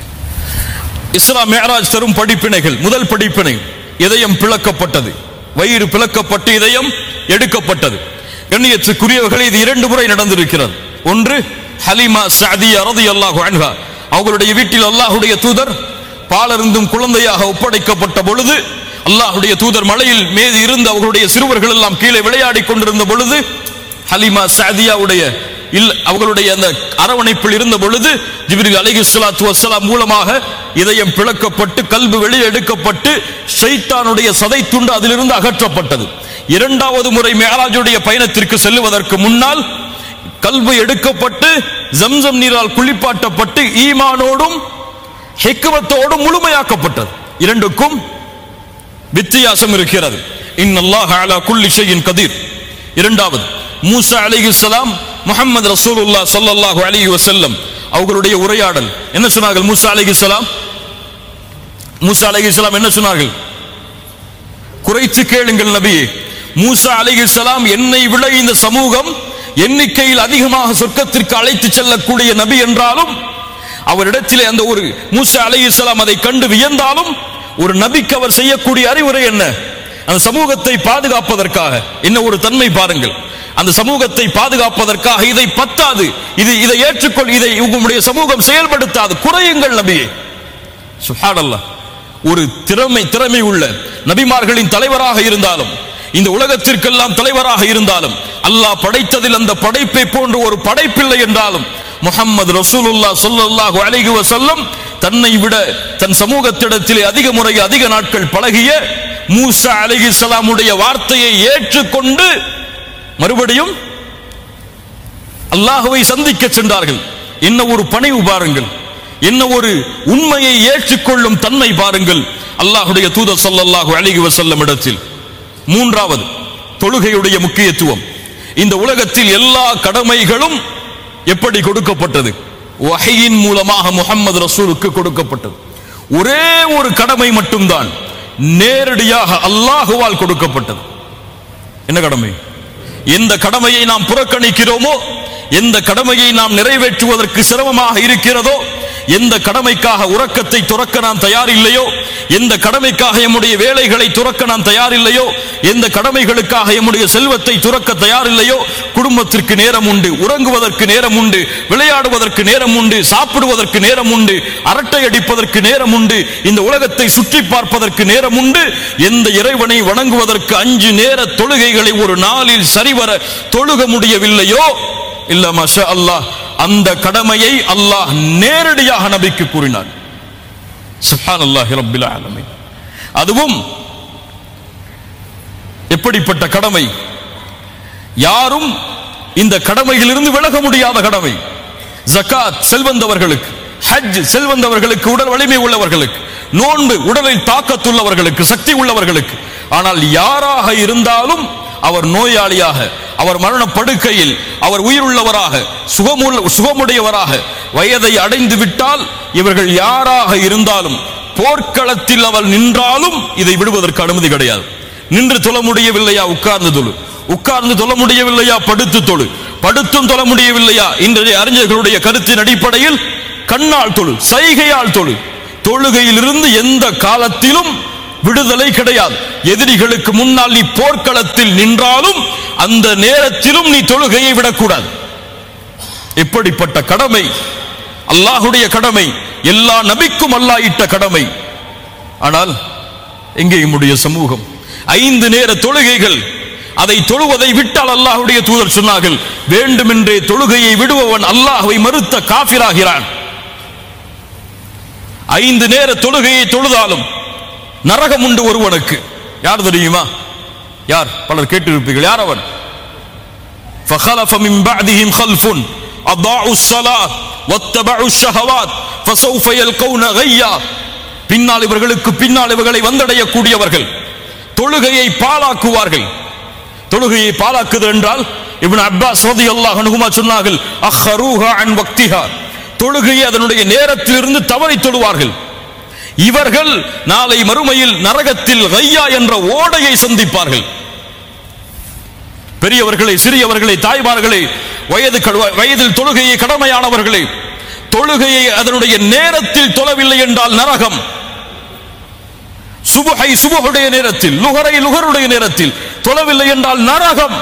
Speaker 1: இஸ்ரா மேராஜ் தரும் படிப்பினைகள் முதல் படிப்பினை இதயம் பிளக்கப்பட்டது வயிறு பிளக்கப்பட்டு இதயம் எடுக்கப்பட்டது கண்ணியத்துக்குரியவர்கள் இது இரண்டு முறை நடந்திருக்கிறது ஒன்று ஹலிமா சஅதியா ரலியல்லாஹு அன்ஹா அவர்களுடைய வீட்டில் அல்லாஹ்வுடைய தூதர் பாலருந்தும் குழந்தையாக ஒப்படைக்கப்பட்ட பொழுது அல்லாஹ்வுடைய தூதர் மலையில் மீது இருந்து அவர்களுடைய சிறுவர்கள் எல்லாம் கீழே விளையாடிக் கொண்டிருந்த பொழுது ஹலிமா சாதியாவுடைய இல்ல அவர்களுடைய அந்த அரவணைப்பில் இருந்த பொழுது ஜிப்ரில் அலைஹிஸ்ஸலாத்து வஸ்ஸலாம் மூலமாக இதயம் பிளக்கப்பட்டு கல்பு வெளியே எடுக்கப்பட்டு ஷைத்தானுடைய சதை துண்டு அதிலிருந்து அகற்றப்பட்டது இரண்டாவது முறை மேராஜுடைய பயணத்திற்கு செல்லுவதற்கு முன்னால் கல்பு எடுக்கப்பட்டு ஜம்சம் நீரால் குளிப்பாட்டப்பட்டு ஈமானோடும் ஹெக்குவத்தோடும் முழுமையாக்கப்பட்டது இரண்டுக்கும் வித்தியாசம் இருக்கிறது இன்னல்லாஹ அலா குல்லி ஷைஇன் கதீர் இரண்டாவது மூசா அலைஹிஸ்ஸலாம் முஹம்மது ரசூலுல்லாஹ் ஸல்லல்லாஹு அலைஹி வஸல்லம் அவர்களுடைய உரையாடல் என்ன சொன்னார்கள் மூசா அலைஹிஸ்ஸலாம் மூசா அலைஹிஸ்ஸலாம் என்ன சொன்னார்கள் குறைத்து கேளுங்கள் நபியே மூசா அலைஹிஸ்ஸலாம் என்னை விட இந்த சமூகம் எண்ணிக்கையில் அதிகமாக சொர்க்கத்திற்கு அழைத்து செல்லக்கூடிய நபி என்றாலும் அவரிடத்திலே அந்த ஒரு மூசா அலைஹிஸ்ஸலாம் அதை கண்டு வியந்தாலும் ஒரு நபிக்கு அவர் செய்யக்கூடிய அறிவுரை என்ன அந்த சமூகத்தை பாதுகாப்பதற்காக என்ன ஒரு தன்மை பாருங்கள் அந்த சமூகத்தை பாதுகாப்பதற்காக இதை பத்தாது இது இதை ஏற்றுக்கொள் இதை உங்களுடைய சமூகம் செயல்படுத்தாது குறையுங்கள் நபியே சுஹானல்லாஹ் ஒரு திறமை திறமை உள்ள நபிமார்களின் தலைவராக இருந்தாலும் இந்த உலகத்திற்கெல்லாம் தலைவராக இருந்தாலும் அல்லாஹ் படைத்ததில் அந்த படைப்பை போன்று ஒரு படைப்பில்லை என்றாலும் முஹம்மது ரசூலுல்லாஹ் ஸல்லல்லாஹு அலைஹி வஸல்லம் தன்னை விட தன் சமூகத்திடத்திலே அதிக முறை அதிக நாட்கள் பழகிய மூசா அலைஹிஸ்ஸலாமுடைய வார்த்தையை ஏற்றுக்கொண்டு மறுபடியும் அல்லாஹுவை சந்திக்க சென்றார்கள் என்ன ஒரு பணிவு பாருங்கள் என்ன ஒரு உண்மையை ஏற்றுக்கொள்ளும் தன்மை பாருங்கள் அல்லாஹுடைய தூதர் ஸல்லல்லாஹு அலைஹி வஸல்லம் இடத்தில் மூன்றாவது தொழுகையுடைய முக்கியத்துவம் இந்த உலகத்தில் எல்லா கடமைகளும் எப்படி கொடுக்கப்பட்டது வஹையின் மூலமாக முஹம்மது ரசூலுக்கு கொடுக்கப்பட்டது ஒரே ஒரு கடமை மட்டும்தான் நேரடியாக அல்லாஹுவால் கொடுக்கப்பட்டது என்ன கடமை எந்த கடமையை நாம் புறக்கணிக்கிறோமோ எந்த கடமையை நாம் நிறைவேற்றுவதற்கு சிரமமாக இருக்கிறதோ எந்த கடமைக்காக உறக்கத்தை துறக்க நாம் தயார் இல்லையோ எந்த கடமைக்காக எம்முடைய வேலைகளை துறக்க நாம் தயார் இல்லையோ எந்த கடமைகளுக்காக எம்முடைய செல்வத்தை துறக்க தயார் இல்லையோ குடும்பத்திற்கு நேரம் உண்டு உறங்குவதற்கு நேரம் உண்டு விளையாடுவதற்கு நேரம் உண்டு சாப்பிடுவதற்கு நேரம் உண்டு அரட்டை அடிப்பதற்கு நேரம் உண்டு இந்த உலகத்தை சுற்றி பார்ப்பதற்கு நேரம் உண்டு எந்த இறைவனை வணங்குவதற்கு அஞ்சு நேர தொழுகைகளை ஒரு நாளில் சரிவர தொழுக முடியவில்லையோ இல்ல மஷா அல்லாஹ் அந்த கடமையை அல்லாஹ் நேரடியாக நபிக்கு கூறினார் சுப்ஹானல்லாஹி ரப்பில் ஆலமீன் அதுவும் எப்படிப்பட்ட கடமை யாரும் இந்த கடமையிலிருந்து விலக முடியாத கடமை ஜகாத் செல்வந்தவர்களுக்கு ஹஜ் செல்வந்தவர்களுக்கு உடல் வலிமை உள்ளவர்களுக்கு நோன்பு உடலில் தாக்கத்துள்ளவர்களுக்கு சக்தி உள்ளவர்களுக்கு ஆனால் யாராக இருந்தாலும் அவர் நோயாளியாக அவர் மரண படுக்கையில் அவர் உயிருள்ளவராக சுகமுள்ள சுகமுடையவராக வயதை அடைந்து விட்டால் இவர்கள் யாராக இருந்தாலும் போர்க்களத்தில் அவர் நின்றாலும் இதை விடுவதற்கு அனுமதி கிடையாது நின்று தொழ முடியவில்லையா உட்கார்ந்து தொழு உட்கார்ந்து தொழ முடியவில்லையா படுத்து தொழு படுத்தும் தொழ முடியவில்லையா இன்றைய அறிஞர்களுடைய கருத்தின் அடிப்படையில் கண்ணால் தொழு சைகையால் தொழு தொழுகையிலிருந்து எந்த காலத்திலும் விடுதலை கிடையாது எதிரிகளுக்கு முன்னால் நீ போர்க்களத்தில் நின்றாலும் அந்த நேரத்திலும் நீ தொழுகையை விடக்கூடாது எப்படிப்பட்ட கடமை அல்லாஹுடைய கடமை எல்லா நபிக்கும் அல்லாஹ் இட்ட கடமை ஆனால் எங்கே நம்முடைய சமூகம் ஐந்து நேர தொழுகைகள் அதை தொழுவதை விட்டால் அல்லாஹுடைய தூதர் சொன்னார்கள் வேண்டுமென்றே தொழுகையை விடுபவன் அல்லாஹ்வை மறுத்த காபிராகிறான் ஐந்து நேர தொழுகையை தொழுதாலும் நரகம் உண்டு ஒருவனுக்கு யார் தெரியுமா யார் பலர் கேட்டிருப்பீர்கள் யார் அவன் فخلف من بعدهم خلف أضاعوا الصلاة واتبعوا الشهوات فسوف يلقون غيا பின்னால் இவர்களுக்கு பின்னால் இவர்களை வந்தடையக்கூடியவர்கள் தொழுகையை பாழாக்குவார்கள் தொழுகையை பாழாக்குது என்றால் இப்னு அப்பாஸ் ரலியல்லாஹு அன்ஹுமா சொன்னார்கள் அஹ்ரூஹா அன் வக்திஹா தொழுகையை அதனுடைய நேரத்திலிருந்து தவறி தொழுவார்கள் இவர்கள் நாளை மறுமையில் நரகத்தில் கையா என்ற ஓடையை சந்திப்பார்கள் பெரியவர்களே சிறியவர்களே தாய்மார்களே வயது கடு- வயதில் தொழுகையை கடமையானவர்களே தொழுகையை அதனுடைய நேரத்தில் தொழவில்லை என்றால் நரகம் சுபஹை சுபஹுடைய நேரத்தில் லுகரை லுகருடைய நேரத்தில் தொழவில்லை என்றால் நரகம்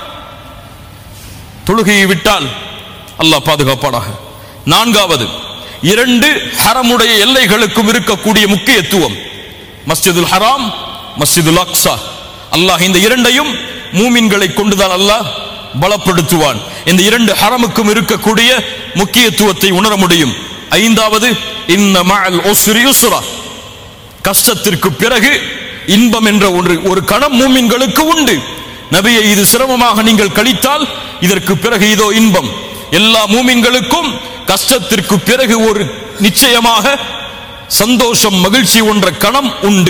Speaker 1: தொழுகையை விட்டால் அல்லாஹ் பாதுகாப்பானாக நான்காவது இரண்டு ஹரமுடைய எல்லைகளுக்கும் இருக்கக்கூடிய முக்கியத்துவம் மஸ்ஜிதுல் ஹராம் மஸ்ஜிதுல் அக்ஸா அல்லாஹ் இந்த இரண்டையும் மூமின்களை கொண்டுதான் அல்லாஹ் பலப்படுத்துவான் இந்த இரண்டு ஹரமுக்கும் இருக்கக்கூடிய முக்கியத்துவத்தை உணர முடியும் ஐந்தாவது இன்ன மஅல் உஸ்ரி யுஸ்ரா கஷ்டத்திற்கு பிறகு இன்பம் என்ற ஒன்று ஒரு கணம் மூமின்களுக்கு உண்டு நபியை இது சிரமமாக நீங்கள் கழித்தால் இதற்கு பிறகு இதோ இன்பம் எல்லா மூமின்களுக்கும் கஷ்டத்திற்கு பிறகு ஒரு நிச்சயமாக சந்தோஷம் மகிழ்ச்சி ஒன்ற கணம் உண்டு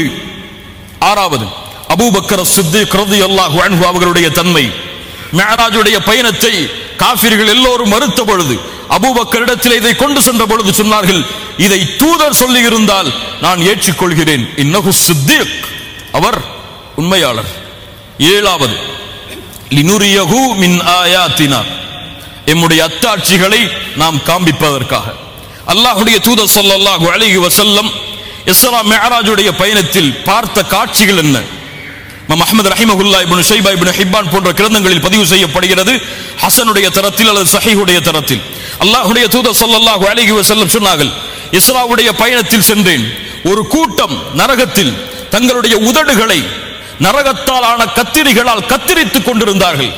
Speaker 1: ஆறாவது அபூபக்கர் சித்திக் ரலியல்லாஹு அன்ஹு அவர்களுடைய தன்மை மேராஜுடைய பயணத்தை காபிர்கள் எல்லோரும் மறுத்த பொழுது அபூபக்கரிடத்தில் இதை கொண்டு சென்ற பொழுது சொன்னார்கள் இதை தூதர் சொல்லி இருந்தால் நான் ஏற்றுக்கொள்கிறேன் இன்னஹு சித்திக் அவர் உண்மையாளர் ஏழாவது லினுரியஹு மின் ஆயாத்தினா எம்முடைய அத்தாட்சிகளை நாம் காண்பிப்பதற்காக அல்லாஹ்வுடைய தூதர் ஸல்லல்லாஹு அலைஹி வஸல்லம் இஸ்ரா மிஅராஜுடைய பயணத்தில் பார்த்த காட்சிகள் என்ன இமாம் அஹ்மத் ரஹிமஹுல்லா இப்னு ஷைபா இப்னு ஹிப்பான் போன்ற கிரந்தங்களில் பதிவு செய்யப்படுகிறது ஹசனுடைய தரத்தில் அல்லது சஹீஹுடைய தரத்தில் அல்லாஹ்வுடைய தூதர் ஸல்லல்லாஹு அலைஹி வஸல்லம் சொன்னார்கள் இஸ்ராவுடைய பயணத்தில் சென்றேன் ஒரு கூட்டம் நரகத்தில் தங்களுடைய உதடுகளை நரகத்தால் ஆன கத்திரிகளால் கத்திரித்துக் கொண்டிருந்தார்கள்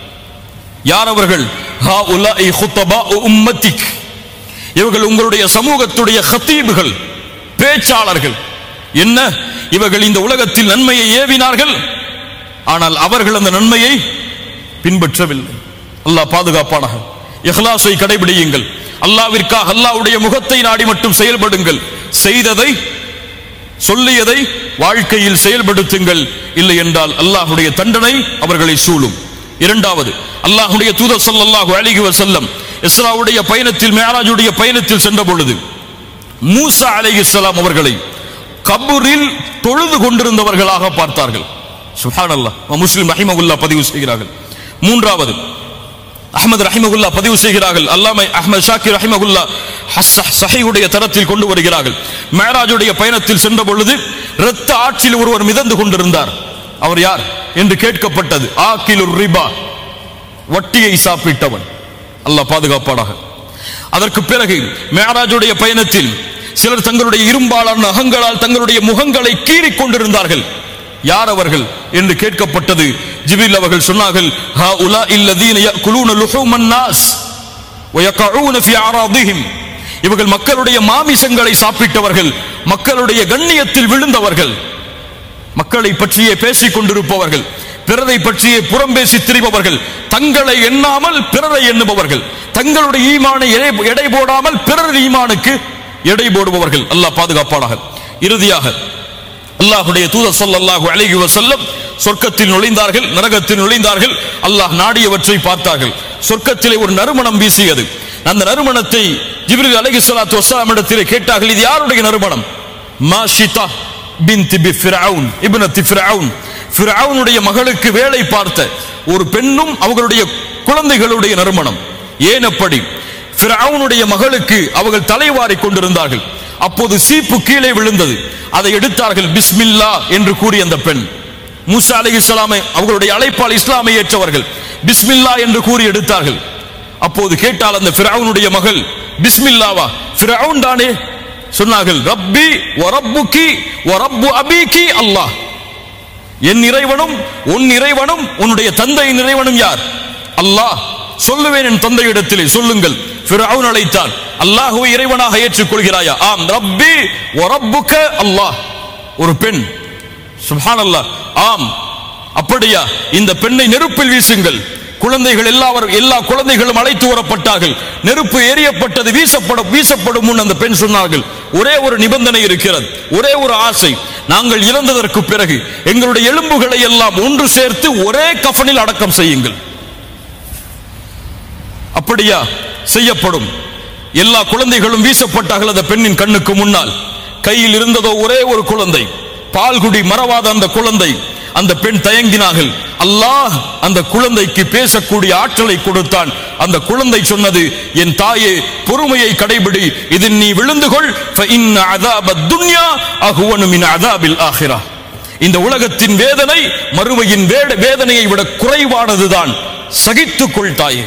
Speaker 1: யார் அவர்கள் ஹாஉலாஇ ஹுத்தபாஉ உம்மத்திக் இவர்கள் உங்களுடைய சமூகத்துடைய ஹத்தீபுகள் பேச்சாளர்கள் என்ன இவர்கள் இந்த உலகத்தில் நன்மையை ஏவினார்கள் ஆனால் அவர்கள் அந்த நன்மையை பின்பற்றவில்லை அல்லாஹ் பாதுகாப்பானாக இஹ்லாஸை கடைபிடியுங்கள் அல்லாவிற்காக அல்லாஹ்வுடைய முகத்தை நாடி மட்டும் செயல்படுங்கள் செய்ததை சொல்லியதை வாழ்க்கையில் செயல்படுத்துங்கள் இல்லை என்றால் அல்லாஹ்வுடைய தண்டனை அவர்களை சூழும் இரண்டாவது அல்லாஹ்வுடைய தூதர் ஸல்லல்லாஹு அலைஹி வஸல்லம் இஸ்ராவுடைய பயணத்தில் மேராஜுடைய பயணத்தில் சென்ற பொழுது மூசா அலைஹிஸ்ஸலாம் அவர்களை கபூரில் தொழுது கொண்டிருந்தவர்களாக பார்த்தார்கள் சுப்ஹானல்லாஹ் முஸ்லிம் ரஹிமகுல்லா பதிவு செய்கிறார்கள் மூன்றாவது அஹ்மது ரஹிமகுல்லா பதிவு செய்கிறார்கள் அல்லாமை அஹ்மது ஷாக்கிர் ரஹிமகுல்லா சஹீஹுடைய தரத்தில் கொண்டு வருகிறார்கள் மேராஜுடைய பயணத்தில் சென்ற பொழுது இரத்த ஆற்றில் ஒருவர் மிதந்து கொண்டிருந்தார் அவர் யார் என்று கேட்கப்பட்டது ஆக்கிலுர் ரிபா வட்டியை சாப்பிட்டவன் அல்லாஹ் பாதுகாப்பாடாக அதற்கு பிறகு மேராஜுடைய பயணத்தில் சிலர் தங்களுடைய இரும்பாலான அகங்களால் தங்களுடைய முகங்களை கீறிக் கொண்டிருந்தார்கள் யார் அவர்கள் என்று கேட்கப்பட்டது ஜிபில் அவர்கள் சொன்னார்கள் ஹா உலா இல்லதீன யக்குலூன லுஹூமன் நாஸ் வயகஊன ஃபி அராதிஹிம் இவர்கள் மக்களுடைய மாமிசங்களை சாப்பிட்டவர்கள் மக்களுடைய கண்ணியத்தில் விழுந்தவர்கள் மக்களை பற்றியே பேசிக் கொண்டிருப்பவர்கள் பிறரை பற்றியே புறம் பேசி திரிபவர்கள் தங்களை எண்ணாமல் பிறரை எண்ணுபவர்கள் தங்களுடைய ஈமானை எடை எடை போடாமல் பிறர் ஈமானுக்கு எடை போடுபவர்கள் அல்லாஹ் பாதுகாப்பானாக இறுதியாக அல்லாஹ்வுடைய தூதர் ஸல்லல்லாஹு அலைஹி வஸல்லம் சொர்க்கத்தில் நுழைந்தார்கள் நரகத்தில் நுழைந்தார்கள் அல்லாஹ் நாடியவற்றை பார்த்தார்கள் சொர்க்கத்திலே ஒரு நறுமணம் வீசியது அந்த நறுமணத்தை ஜிப்ரீல் அலைஹிஸ்ஸலாத்து வஸ்ஸலாம் இடத்திலே கேட்டார்கள் இது யாருடைய நறுமணம் மாஷிதா பின்த் பி ஃபிரவுன் இப்னத் ஃபிரவுன் ஃபிரவுனுடைய மகளுக்கு வேலை பார்த்த ஒரு பெண்ணும் அவர்களுடைய குழந்தைகளுடைய நறுமணம் ஏன் அப்படி ஃபிரௌனுடைய மகளுக்கு அவர்கள் தலைவாரி கொண்டிருந்தார்கள் அப்போது சீப்பு கீழே விழுந்தது அதை எடுத்தார்கள் பிஸ்மில்லா என்று கூறிய அந்த பெண் மூசா அலை இஸ்லாமை அவர்களுடைய அழைப்பால் இஸ்லாமை ஏற்றவர்கள் பிஸ்மில்லா என்று கூறி எடுத்தார்கள் அப்போது கேட்டால் அந்த ஃபிரௌனுடைய மகள் பிஸ்மில்லாவா ஃபிரௌன் தானே சொன்னார்கள் ரப்பி வ ரப்புக்கி வ ரப்பு அபீகி அல்லாஹ் என் இறைவனும் உன் இறைவனும் உன்னுடைய தந்தையின் இறைவனும் யார் அல்லாஹ் சொல்லுவேன் என் தந்தையிடத்திலே சொல்லுங்கள் ஃபிரௌன் அழைத்தான் அல்லாஹ்வை இறைவனாக ஏற்றுக்கொள்கிறாயா ஆம் ரப்பி வ ரப்புக அல்லாஹ் ஒரு பெண் சுப்ஹானல்லாஹ் ஆம் அப்படியா இந்த பெண்ணை நெருப்பில் வீசுங்கள் குழந்தைகள் எல்லாவர் எல்லா குழந்தைகளும் அழைத்து வரப்பட்டார்கள் நெருப்பு எரியப்பட்டது வீசப்படும் வீசப்படும் முன் அந்த பெண் சொன்னார்கள் ஒரே ஒரு நிபந்தனை இருக்கிறது ஒரே ஒரு ஆசை நாங்கள் இறந்ததற்கு பிறகு எங்களுடைய எலும்புகளை எல்லாம் ஒன்று சேர்த்து ஒரே கஃனில் அடக்கம் செய்யுங்கள் அப்படியா செய்யப்படும் எல்லா குழந்தைகளும் வீசப்பட்டார்கள் அந்த பெண்ணின் கண்ணுக்கு முன்னால் கையில் இருந்ததோ ஒரே ஒரு குழந்தை பால்குடி மறவாத அந்த குழந்தை அந்த பெண் தயங்கினார்கள் அல்லாஹ் அந்த குழந்தைக்கு பேசக்கூடிய ஆற்றலை கொடுத்தான் அந்த குழந்தை சொன்னது என் தாயே பொறுமையை கடைபிடி இதில் நீ விழுந்து கொள் فإن عذاب الدنيا أهون من عذاب الآخرة இந்த உலகத்தின் வேதனை மறுமையின் வேட- வேதனையை விட குறைவானதுதான் சகித்துக் கொள் தாயே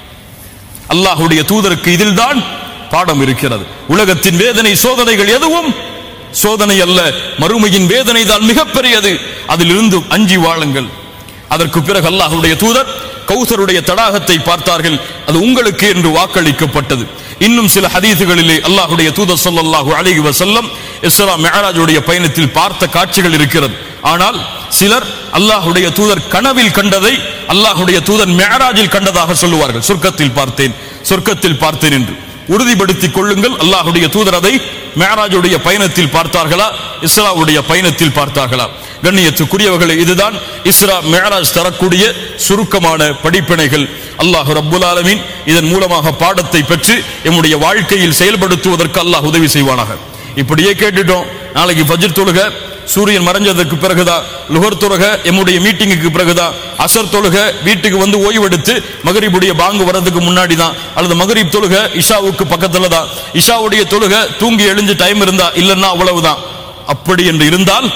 Speaker 1: அல்லாஹுடைய தூதருக்கு இதில்தான் பாடம் இருக்கிறது உலகத்தின் வேதனை சோதனைகள் எதுவும் சோதனை அல்ல மறுமையின் வேதனை தான் மிகப்பெரியது அதிலிருந்து அஞ்சி வாழுங்கள் அதற்கு பிறகு அல்லாஹுடைய தூதர் கௌசருடைய தடாகத்தை பார்த்தார்கள் அது உங்களுக்கு என்று வாக்களிக்கப்பட்டது இன்னும் சில ஹதீசுகளிலே அல்லாஹுடைய தூதர் ஸல்லல்லாஹு அலைஹி வஸல்லம் இஸ்ரா மிஅராஜுடைய பயணத்தில் பார்த்த காட்சிகள் இருக்கிறது ஆனால் சிலர் அல்லாஹுடைய தூதர் கனவில் கண்டதை அல்லாஹுடைய தூதர் மிஅராஜில் கண்டதாக சொல்லுவார்கள் சொர்க்கத்தில் பார்த்தேன் சொர்க்கத்தில் பார்த்தேன் என்று உறுதிப்படுத்திக் கொள்ளுங்கள் அல்லாஹுடைய தூதர் அதை மேராஜுடைய பயணத்தில் பார்த்தார்களா இஸ்ராவுடைய பயணத்தில் பார்த்தார்களா கண்ணியத்துக்குரியவர்களே இதுதான் இஸ்ரா மேராஜ் தரக்கூடிய சுருக்கமான படிப்பினைகள் அல்லாஹ் ரப்புல் ஆலமீன் இதன் மூலமாக பாடத்தை பெற்று எம்முடைய வாழ்க்கையில் செயல்படுத்துவதற்கு அல்லாஹ் உதவி செய்வானாக இப்படியே கேட்டுட்டோம் நாளைக்கு ஃபஜ்ர் தொழுக சூரியன் மறைஞ்சதற்கு பிறகுதான் லுகர் தொழுக எம்முடைய மீட்டிங்குக்கு பிறகுதான் அசர் தொழுக வீட்டுக்கு வந்து ஓய்வெடுத்து மகரிபுடைய பாங்கு வரதுக்கு முன்னாடி தான் அல்லது மகரிப் தொழுக இஷாவுக்கு பக்கத்துல தான் இஷாவுடைய தொழுக தூங்கி எழுஞ்சு டைம் இருந்தா இல்லைன்னா அவ்வளவுதான் அப்படி என்று இருந்தால்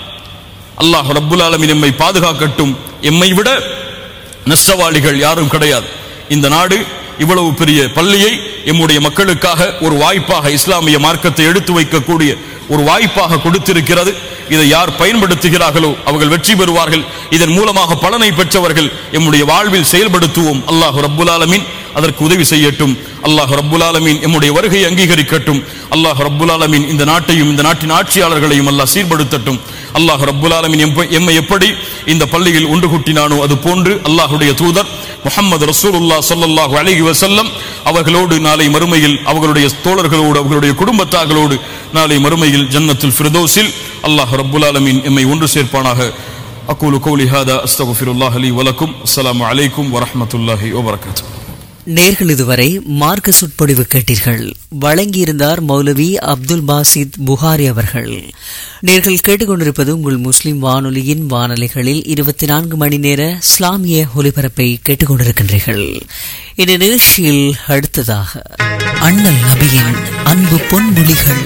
Speaker 1: அல்லாஹ் ரப்புல் ஆலமீன் எம்மை பாதுகாக்கட்டும் எம்மை விட நஷ்டவாளிகள் யாரும் கிடையாது இந்த நாடு இவ்வளவு பெரிய பள்ளியை எம்முடைய மக்களுக்காக ஒரு வாய்ப்பாக இஸ்லாமிய மார்க்கத்தை எடுத்து வைக்கக்கூடிய ஒரு வாய்ப்பாக கொடுத்திருக்கிறது இதை யார் பயன்படுத்துகிறார்களோ அவர்கள் வெற்றி பெறுவார்கள் இதன் மூலமாக பலனை பெற்றவர்கள் எம்முடைய வாழ்வில் செயல்படுத்துவோம் அல்லாஹ் ரப்புல் ஆலமீன் அதற்கு உதவி செய்யட்டும் அல்லாஹ் ரப்புல் ஆலமீன் எம்முடைய வருகையை அங்கீகரிக்கட்டும் அல்லாஹ் ரப்புல் ஆலமீன் இந்த நாட்டையும் இந்த நாட்டின் ஆட்சியாளர்களையும் அல்லாஹ் சீர்படுத்தட்டும் அல்லாஹ் ரப்புல் ஆலமீன் எம்ப- எம்மை எப்படி இந்த பள்ளியில் ஒன்று கூட்டினானோ அது போன்று அல்லாஹுடைய தூதர் முஹம்மது ரசூலுல்லாஹ் ஸல்லல்லாஹு அலைஹி வஸல்லம் அவர்களோடு நாளை மறுமையில் அவர்களுடைய தோழர்களோடு அவர்களுடைய குடும்பத்தார்களோடு நாளை மறுமையில் ஜன்னத்துல் ஃபிர்தௌஸில் அல்லாஹ் ரப்புல் ஆலமீன் எம்மை ஒன்று சேர்ப்பானாக அக்கூலு கௌலி ஹாதா அஸ்தகுஃபிருல்லாஹ் லி வலக்கும் அஸ்ஸலாமு அலைக்கும் வரஹ்மத்துல்லாஹி வபரகாத்துஹு
Speaker 2: நேர்கள் இதுவரை மார்க்க சொற்பொழிவு கேட்டீர்கள் வழங்கியிருந்தார் மௌலவி அப்துல் பாசித் புகாரி அவர்கள் நேர்கள் கேட்டுக்கொண்டிருப்பது உங்கள் முஸ்லிம் வானொலியின் வானொலிகளில் இருபத்தி நான்கு மணி நேர இஸ்லாமிய ஒலிபரப்பை கேட்டுக்கொண்டிருக்கின்றீர்கள் இந்த நிகழ்ச்சியில் அடுத்ததாக அண்ணல் நபியின் அன்பு பொன்மொழிகள்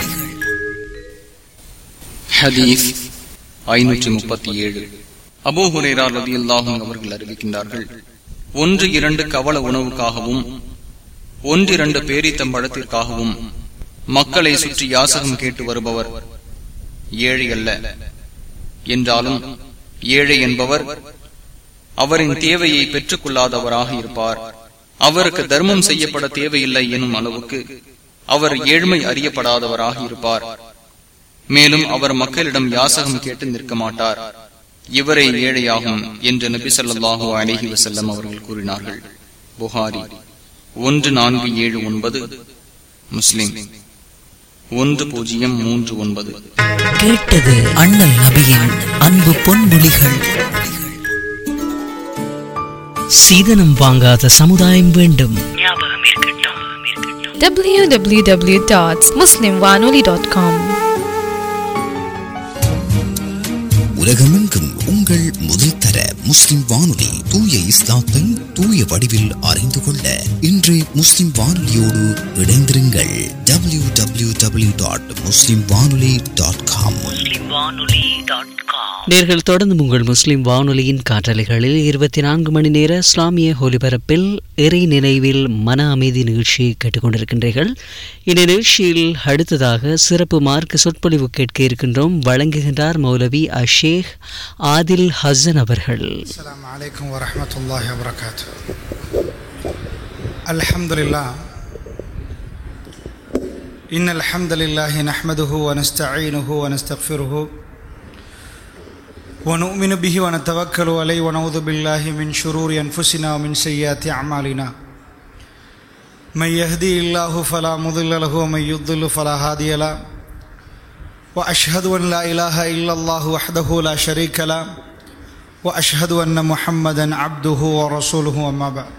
Speaker 3: ஹதீஸ் ஐநூற்றி முப்பத்தி ஏழு அபூ ஹுரேரா ரலியல்லாஹு அவர்கள் அறிவிக்கின்றார்கள் ஒன்று இரண்டு கவல உணவுக்காகவும் ஒன்றிரண்டு பேரித்தம்பழத்திற்காகவும் மக்களை சுற்றி யாசகம் கேட்டு வருபவர் ஏழை அல்ல என்றாலும் ஏழை என்பவர் அவரின் தேவையை பெற்றுக் கொள்ளாதவராக இருப்பார் அவருக்கு தர்மம் செய்யப்பட தேவையில்லை எனும் அளவுக்கு அவர் ஏழ்மை அறியப்படாதவராக இருப்பார் மேலும் அவர் மக்களிடம் யாசகம் கேட்டு நிற்க மாட்டார் இவரே ஏழையாகும் என்று நபி ஸல்லல்லாஹு அலைஹி வஸல்லம் அவர்கள் கூறினார்கள் புகாரி ஒன்று நான்கு ஏழு ஒன்பது முஸ்லிம் ஒன்று பூஜ்ஜியம் மூன்று ஒன்பது
Speaker 2: கேட்டது அண்ணல் நபியின் அன்பு பொன்மொழிகள் சீதனம் வாங்காத சமுதாயம் வேண்டும்
Speaker 4: www.muslimwanoli.com
Speaker 5: உலகமெங்கும் உங்கள் முதல் தர
Speaker 4: முஸ்லிம் வானொலி தூய இஸ்லாத்தை தூய வடிவில் அறிந்து கொள்ள இன்று முஸ்லிம் வானொலியோடு இணைந்திருங்கள் W W W dot Muslim Vanoli dot com
Speaker 2: நேர்கள் தொடர்ந்து உங்கள் முஸ்லிம் வானொலியின் காற்றலைகளில் இருபத்தி நான்கு மணி நேர இஸ்லாமிய ஒலிபரப்பில் இறை நினைவில் மன அமைதி நிகழ்ச்சியை கேட்டுக்கொண்டிருக்கின்றீர்கள் இந்த நிகழ்ச்சியில் அடுத்ததாக சிறப்பு மார்க்க சொற்பொழிவு கேட்க இருக்கின்றோம் வழங்குகின்றார் மௌலவி அஷேக் ஆதில் ஹசன் அவர்கள்
Speaker 5: السلام عليكم ورحمة الله وبركاته الحمد لله إن الحمد لله نحمده ونستعينه ونستغفره ونؤمن به ونتوكل عليه ونعوذ بالله من شرور أنفسنا ومن سيئات أعمالنا من يهدي الله فلا مضل له ومن يضل فلا هادي له وأشهد أن لا إله إلا الله وحده لا شريك له واشهد ان محمدا عبده ورسوله اما بعد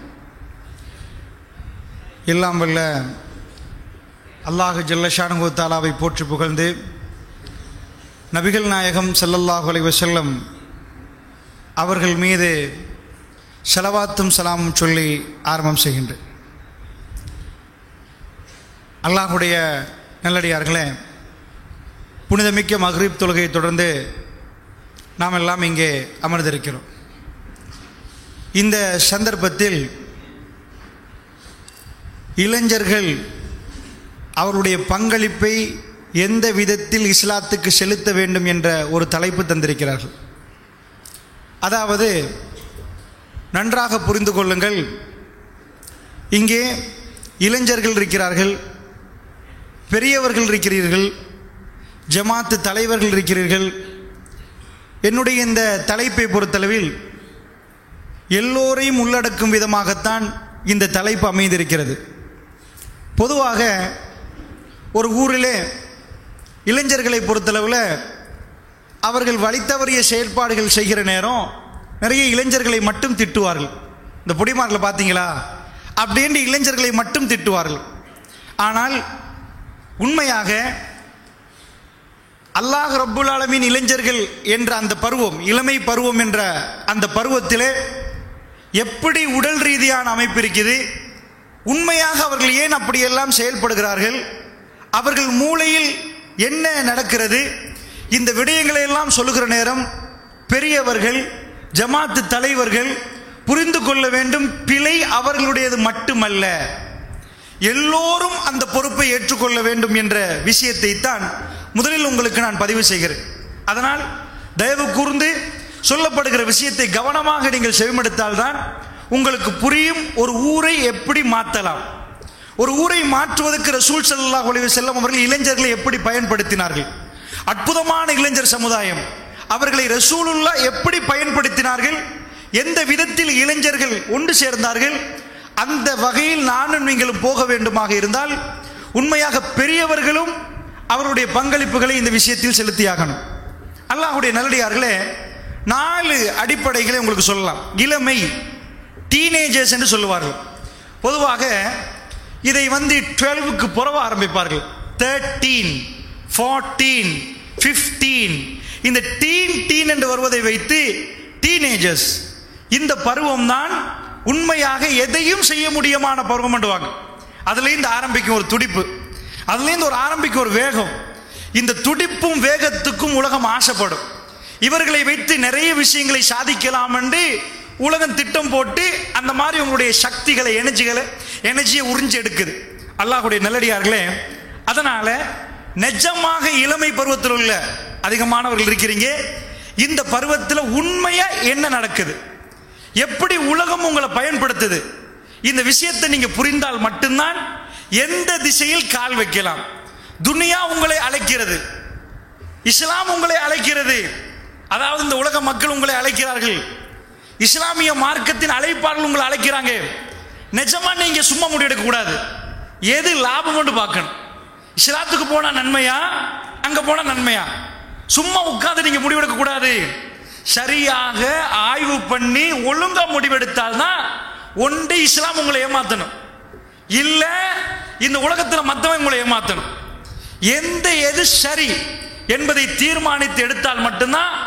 Speaker 5: எல்லாம் வல்ல அல்லாஹ் ஜல்லஷானு தாலாவை போற்றி புகழ்ந்து நபிகள் நாயகம் ஸல்லல்லாஹு அலைஹி வஸல்லம் அவர்கள் மீது செலவாத்தும் சலாமும் சொல்லி ஆரம்பம் செய்கின்றேன் அல்லாஹுடைய நல்லடியார்களே புனிதமிக்க மக்ரிப் தொழுகையை தொடர்ந்து நாம் எல்லாம் இங்கே அமர்ந்திருக்கிறோம் இந்த சந்தர்ப்பத்தில் இளைஞர்கள் அவருடைய பங்களிப்பை எந்த விதத்தில் இஸ்லாத்துக்கு செலுத்த வேண்டும் என்ற ஒரு தலைப்பு தந்திருக்கிறார்கள் அதாவது நன்றாக புரிந்து கொள்ளுங்கள் இங்கே இளைஞர்கள் இருக்கிறார்கள் பெரியவர்கள் இருக்கிறீர்கள் ஜமாத்து தலைவர்கள் இருக்கிறீர்கள் என்னுடைய இந்த தலைப்பை பொறுத்தளவில் எல்லோரையும் உள்ளடக்கும் விதமாகத்தான் இந்த தலைப்பு அமைந்திருக்கிறது பொதுவாக ஒரு ஊரிலே இளைஞர்களை பொறுத்தளவில் அவர்கள் வழித்தவறிய செயற்பாடுகள் செய்கிற நேரம் நிறைய இளைஞர்களை மட்டும் திட்டுவார்கள் இந்த பொடிமார்களை பார்த்தீங்களா அப்படின்ட்டு இளைஞர்களை மட்டும் திட்டுவார்கள் ஆனால் உண்மையாக அல்லாஹ் ரப்புல் ஆலமீன் இளைஞர்கள் என்ற அந்த பருவம் இளமை பருவம் என்ற அந்த பருவத்திலே எப்படி உடல் ரீதியான அமைப்பு இருக்குது உண்மையாக அவர்கள் ஏன் அப்படியெல்லாம் செயல்படுகிறார்கள் அவர்கள் மூளையில் என்ன நடக்கிறது இந்த விடயங்களை எல்லாம் சொல்லுகிற நேரம் பெரியவர்கள் ஜமாத்து தலைவர்கள் புரிந்து கொள்ள வேண்டும் பிழை அவர்களுடையது மட்டுமல்ல எல்லோரும் அந்த பொறுப்பை ஏற்றுக்கொள்ள வேண்டும் என்ற விஷயத்தை தான் முதலில் உங்களுக்கு நான் பதிவு செய்கிறேன் அதனால் தயவு கூர்ந்து சொல்லப்படுகிற விஷயத்தை கவனமாக நீங்கள் செவிமடுத்தால்தான் உங்களுக்கு புரியும் ஒரு ஊரை எப்படி மாற்றலாம் ஒரு ஊரை மாற்றுவதற்கு ரசூல் ஸல்லல்லாஹு அலைஹி வஸல்லம் அவர்கள் இளைஞர்களை எப்படி பயன்படுத்தினார்கள் அற்புதமான இளைஞர் சமுதாயம் அவர்களை ரசூலுல்லா எப்படி பயன்படுத்தினார்கள் எந்த விதத்தில் இளைஞர்கள் ஒன்று சேர்ந்தார்கள் அந்த வகையில் நானும் நீங்களும் போக வேண்டுமாக இருந்தால் உண்மையாக பெரியவர்களும் அவருடைய பங்களிப்புகளை இந்த விஷயத்தில் செலுத்தியாகணும் அல்லாஹுடைய நல்லடியார்களே நாலு அடிப்படைகளை உங்களுக்கு சொல்லலாம் இளமை டீனேஜர்ஸ் என்று சொல்லுவார்கள் பொதுவாக இதை வந்து டுவெல்வுக்கு புறவ ஆரம்பிப்பார்கள் தேர்ட்டீன் ஃபார்ட்டீன் ஃபிஃப்டீன் இந்த டீன் டீன் என்று வருவதை வைத்து டீனேஜர்ஸ் இந்த பருவம் தான் உண்மையாக எதையும் செய்ய முடியுமான பருவம் பண்ணுவாங்க அதுலேருந்து ஆரம்பிக்கும் ஒரு துடிப்பு அதுலேருந்து ஒரு ஆரம்பிக்கும் ஒரு வேகம் இந்த துடிப்பும் வேகத்துக்கும் உலகம் ஆசைப்படும் இவர்களை வைத்து நிறைய விஷயங்களை சாதிக்கலாம் என்று உலகம் திட்டம் போட்டு அந்த மாதிரி உங்களுடைய சக்திகளை எனர்ஜிகளை எனர்ஜியை உறிஞ்சு எடுக்குது அல்லாஹுடைய நல்லடியார்களே அதனால நிஜமாக இளமை பருவத்தில் உள்ள அதிகமானவர்கள் இருக்கிறீங்க இந்த பருவத்தில் உண்மையா என்ன நடக்குது எப்படி உலகம் உங்களை பயன்படுத்துது இந்த விஷயத்தை நீங்க புரிந்தால் மட்டும்தான் எந்த திசையில் கால் வைக்கலாம் துனியா உங்களை அழைக்கிறது இஸ்லாம் உங்களை அழைக்கிறது அதாவது இந்த உலக மக்கள் உங்களை அழைக்கிறார்கள் இஸ்லாமிய மார்க்கத்தின் அழைப்பாளர்கள் உங்களை அழைக்கிறாங்க நிஜமா நீங்க சும்மா முடிவெடுக்க கூடாது எது லாபம் பார்க்கணும் இஸ்லாத்துக்கு போனா நன்மையா அங்க போனா நன்மையா சும்மா உட்கார்ந்து நீங்க முடிவெடுக்க கூடாது சரியாக ஆய்வு பண்ணி ஒழுங்கா முடிவெடுத்தால்தான் ஒன்று இஸ்லாம் உங்களை ஏமாத்தணும் இல்ல இந்த உலகத்தில் மத்தவன் உங்களை ஏமாத்தணும் எந்த எது சரி என்பதை தீர்மானித்து எடுத்தால் மட்டும்தான்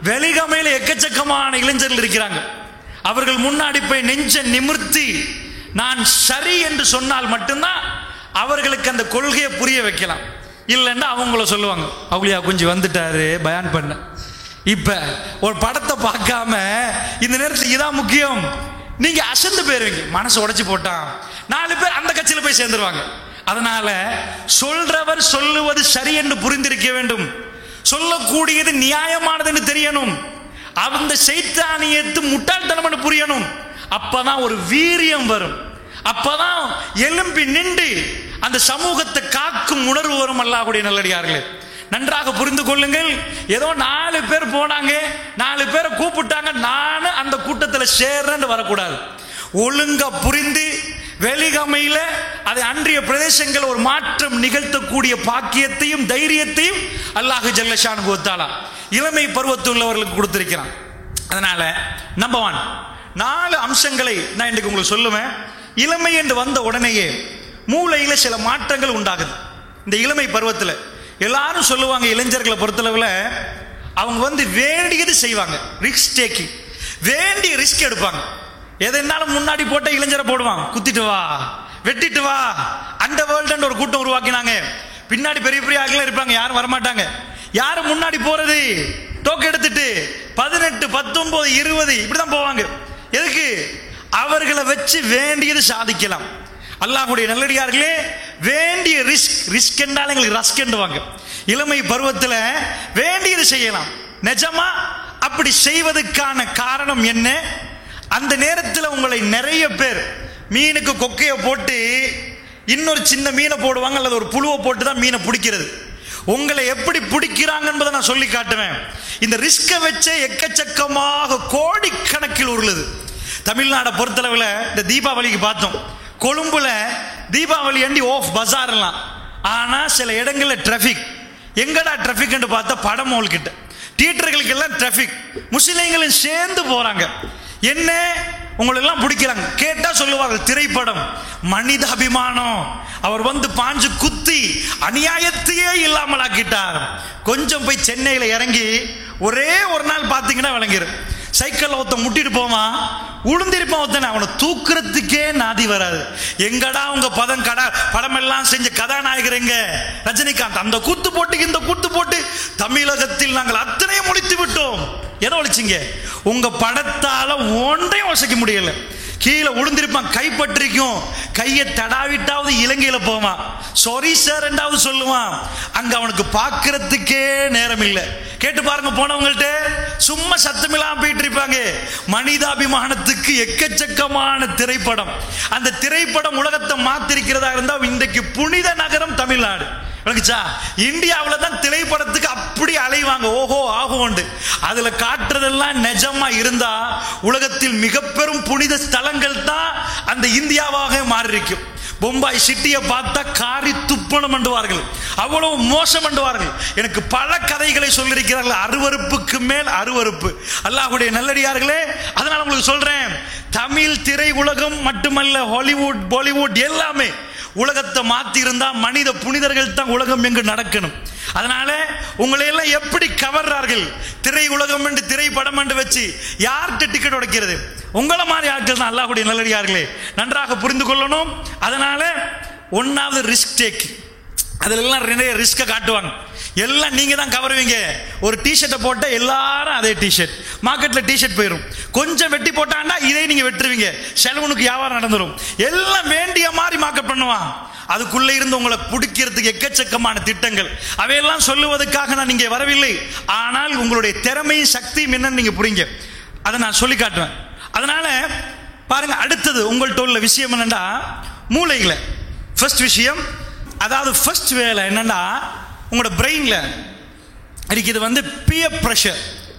Speaker 5: வெளிகமையில எக்கச்சக்கமான இளைஞர்கள் இருக்கிறாங்க அவர்கள் முன்னாடி போய் நெஞ்ச நிமிர்த்தி நான் சரி என்று சொன்னால் மட்டும்தான் அவர்களுக்கு அந்த கொள்கையை புரிய வைக்கலாம் இல்லைன்னா அவங்கள சொல்லுவாங்க அவளியா கொஞ்சம் வந்துட்டாரு பயான் பண்ண இப்ப ஒரு படத்தை பார்க்காம இந்த நேரத்தில் இதான் முக்கியம் நீங்க அசந்து போயிருவீங்க மனசு உடைச்சு போட்டான் நாலு பேர் அந்த கட்சியில போய் சேர்ந்துருவாங்க அதனால சொல்றவர் சொல்லுவது சரி என்று புரிந்திருக்க வேண்டும் சொல்லக்கூடியது நியாயமானதுன்னு தெரியணும் அந்த சைத்தானியத்து முட்டாள்தனம் புரியணும் அப்பதான் ஒரு வீரியம் வரும் அப்பதான் எலும்பி நின்று அந்த சமூகத்தை காக்கும் உணர்வு வரும் அல்லாஹ்வுடைய நல்லடியார்களே நன்றாக புரிந்து கொள்ளுங்கள் ஏதோ நாலு பேர் போனாங்க நாலு பேரை கூப்பிட்டாங்க நானும் அந்த கூட்டத்தில் சேர்றேன்னு வரக்கூடாது ஒழுங்கா புரிந்து வெளிகமையில அதை அன்றைய பிரதேசங்கள் ஒரு மாற்றம் நிகழ்த்தக்கூடிய பாக்கியத்தையும் தைரியத்தையும் அல்லாஹு ஜல்லஷான் கொடுத்தாலா இளமை பருவத்துள்ளவர்களுக்கு கொடுத்திருக்கிறான் அதனால நம்பர் ஒன் நாலு அம்சங்களை நான் இன்றைக்கு உங்களுக்கு சொல்லுவேன் இளமை என்று வந்த உடனேயே மூளையில சில மாற்றங்கள் உண்டாகுது இந்த இளமை பருவத்தில் எல்லாரும் சொல்லுவாங்க இளைஞர்களை பொறுத்தளவில் அவங்க வந்து வேண்டியது செய்வாங்க ரிஸ்க் டேக்கிங் வேண்டிய ரிஸ்க் எடுப்பாங்க எதனாலும் முன்னாடி போட்ட இளைஞரை போடுவான் குத்திட்டு வா வெட்டிட்டு வா அந்த வேர்ல்டு ஒரு கூட்டம் உருவாக்கினாங்க பின்னாடி பெரிய பெரிய ஆட்கள் இருப்பாங்க யாரும் வரமாட்டாங்க யாரு முன்னாடி போறது டோக்கு எடுத்துட்டு பதினெட்டு பத்தொன்பது இருபது இப்படிதான் போவாங்க எதுக்கு அவர்களை வச்சு வேண்டியது சாதிக்கலாம் அல்லாஹ்வுடைய நல்லடியார்களே வேண்டிய ரிஸ்க் ரிஸ்க் என்றால் எங்களுக்கு ரஸ்க் என்றுவாங்க இளமை பருவத்தில் வேண்டியது செய்யலாம் நிஜமா அப்படி செய்வதற்கான காரணம் என்ன அந்த நேரத்தில் உங்களை நிறைய பேர் மீனுக்கு கொக்கையை போட்டு இன்னொரு சின்ன மீனை போடுவாங்க அல்லது ஒரு புழுவை போட்டு தான் மீனை பிடிக்கிறது உங்களை எப்படி பிடிக்கிறாங்க என்பதை நான் சொல்லி காட்டுவேன் இந்த ரிஸ்கை வச்சே எக்கச்சக்கமாக கோடிக்கணக்கில் உருளுது தமிழ்நாடை பொறுத்தளவில் இந்த தீபாவளிக்கு பார்த்தோம் கொழும்புல தீபாவளி அண்டி ஓஃப் பஜார்லாம் ஆனா சில இடங்கள்ல டிராஃபிக் எங்கடா டிராஃபிக்னு பார்த்தா படமோல் கிட்ட தியேட்டர்களுக்கு எல்லாம் டிராஃபிக் முஸ்லிம்களும் சேர்ந்து போறாங்க என்ன உங்களெல்லாம் பிடிக்கிறாங்க கேட்டா சொல்லுவாங்க திரைப்படம் மனித அபிமானம் அவர் வந்து பாஞ்சு குத்தி அநியாயத்தையே இல்லாமல் ஆக்கிட்டார் கொஞ்சம் போய் சென்னையில் இறங்கி ஒரே ஒரு நாள் பார்த்தீங்கன்னா விளங்கிடும் சைக்கிள் ஒருத்தன் முட்டிட்டு போவான் உளுந்திருப்பான் ஒருத்தன் அவனை தூக்குறதுக்கே நாதி வராது எங்கடா உங்க பதம் கடா படமெல்லாம் செஞ்ச கதாநாயகர் எங்க ரஜினிகாந்த் அந்த கூத்து போட்டு இந்த கூத்து போட்டு தமிழகத்தில் நாங்கள் அத்தனையும் முடித்து விட்டோம் எதை ஒழிச்சிங்க உங்க படத்தால ஒன்றையும் வசிக்க முடியல கீழே விழுந்திருப்பான் கைப்பற்றிக்கும் கையை தடாவிட்டாவது இலங்கையில போவான் சாரி சார் ரெண்டாவது சொல்லுவான் அங்க அவனுக்கு பார்க்கறதுக்கே நேரம் இல்லை கேட்டு பாருங்க போனவங்கள்ட்ட சும்மா சத்தமில்லாம போயிட்டு இருப்பாங்க மனிதாபிமானத்துக்கு எக்கச்சக்கமான திரைப்படம் அந்த திரைப்படம் உலகத்தை மாத்திருக்கிறதா இருந்தா இன்றைக்கு புனித நகரம் தமிழ்நாடு விளக்குச்சா இந்தியாவில் தான் திரைப்படத்துக்கு அப்படி அலைவாங்க ஓஹோ ஆகோண்டு அதுல காட்டுறதெல்லாம் நிஜமா இருந்தா உலகத்தில் மிக பெரும் புனித ஸ்தலங்கள் தான் அந்த இந்தியாவாக மாறி இருக்கும் பொம்பாய் சிட்டியை பார்த்தா காரி துப்பணம் பண்ணுவார்கள் அவ்வளவு மோசம் பண்ணுவார்கள் எனக்கு பல கதைகளை சொல்லியிருக்கிறார்கள் அருவருப்புக்கு மேல் அருவருப்பு அல்லாஹ்வுடைய நல்லடியார்களே அதனால உங்களுக்கு சொல்றேன் தமிழ் திரை உலகம் மட்டுமல்ல ஹாலிவுட் பாலிவுட் எல்லாமே உலகத்தை மாத்தி இருந்தா மனித புனிதர்கள் தான் உலகம் எங்கு நடக்கணும் அதனால உங்களை எல்லாம் எப்படி கவர்றார்கள் திரை உலகம் என்று திரைப்படம் என்று வச்சு யார்கிட்ட டிக்கெட் உடைக்கிறது உங்களை மாதிரி ஆட்கள் தான் அல்லாஹ்வுடைய நல்லடியார்களே நன்றாக புரிந்து கொள்ளணும் அதனால ஒன்னாவது ரிஸ்க் டேக் அதுல எல்லாம் நிறைய ரிஸ்கை காட்டுவாங்க எல்லாம் நீங்க தான் கவருவீங்க ஒரு டிஷர்ட்டை போட்ட எல்லாரும் அதே டிஷர்ட் மார்க்கெட்ல டிஷர்ட் போயிடும் கொஞ்சம் வெட்டி போட்டாண்டா இதே நீங்க வெட்டுருவீங்க செலவுனுக்கு வியாபாரம் நடந்துரும் எல்லாம் வேண்டிய மாதிரி மார்க்கெட் பண்ணுவான் அதுக்குள்ள இருந்து உங்களை பிடிக்கிறதுக்கு எக்கச்சக்கமான திட்டங்கள் அவையெல்லாம் சொல்லுவதற்காக நான் இங்கே வரவில்லை ஆனால் உங்களுடைய திறமையும் சக்தியும் என்னன்னு நீங்க புரிங்க அதை நான் சொல்லி காட்டுவேன் அதனால பாருங்க அடுத்தது உங்கள்கிட்ட உள்ள விஷயம் என்னன்னா மூளைகளை ஃபர்ஸ்ட் விஷயம் அதாவது ஃபர்ஸ்ட் வேலை என்னன்னா உங்களோட பிரெயின்ல இருக்குது வந்து பியர் ப்ரெஷர்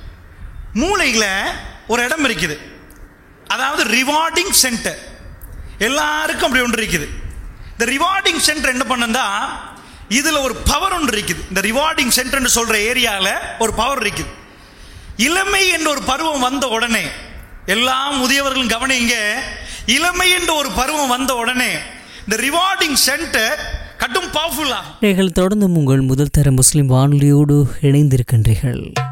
Speaker 5: மூளையில் ஒரு இடம் இருக்குது அதாவது ரிவார்டிங் சென்டர் எல்லாருக்கும் அப்படி ஒன்று இருக்குது இந்த ரிவார்டிங் சென்டர் என்ன பண்ணுந்தா இதுல ஒரு பவர் ஒன்று இருக்குது இந்த ரிவார்டிங் சென்டர்னு சொல்ற ஏரியால ஒரு பவர் இருக்குது இளமை என்ற ஒரு பருவம் வந்த உடனே எல்லா முதியவர்களும் கவனிங்க இளமை என்ற ஒரு பருவம் வந்த உடனே இந்த ரிவார்டிங் சென்டர் கட்டும் பவர்ஃபுல்லா
Speaker 2: நீங்கள் தொடர்ந்தும் உங்கள் முதல் தர முஸ்லிம் வானொலியோடு இணைந்திருக்கின்றீர்கள்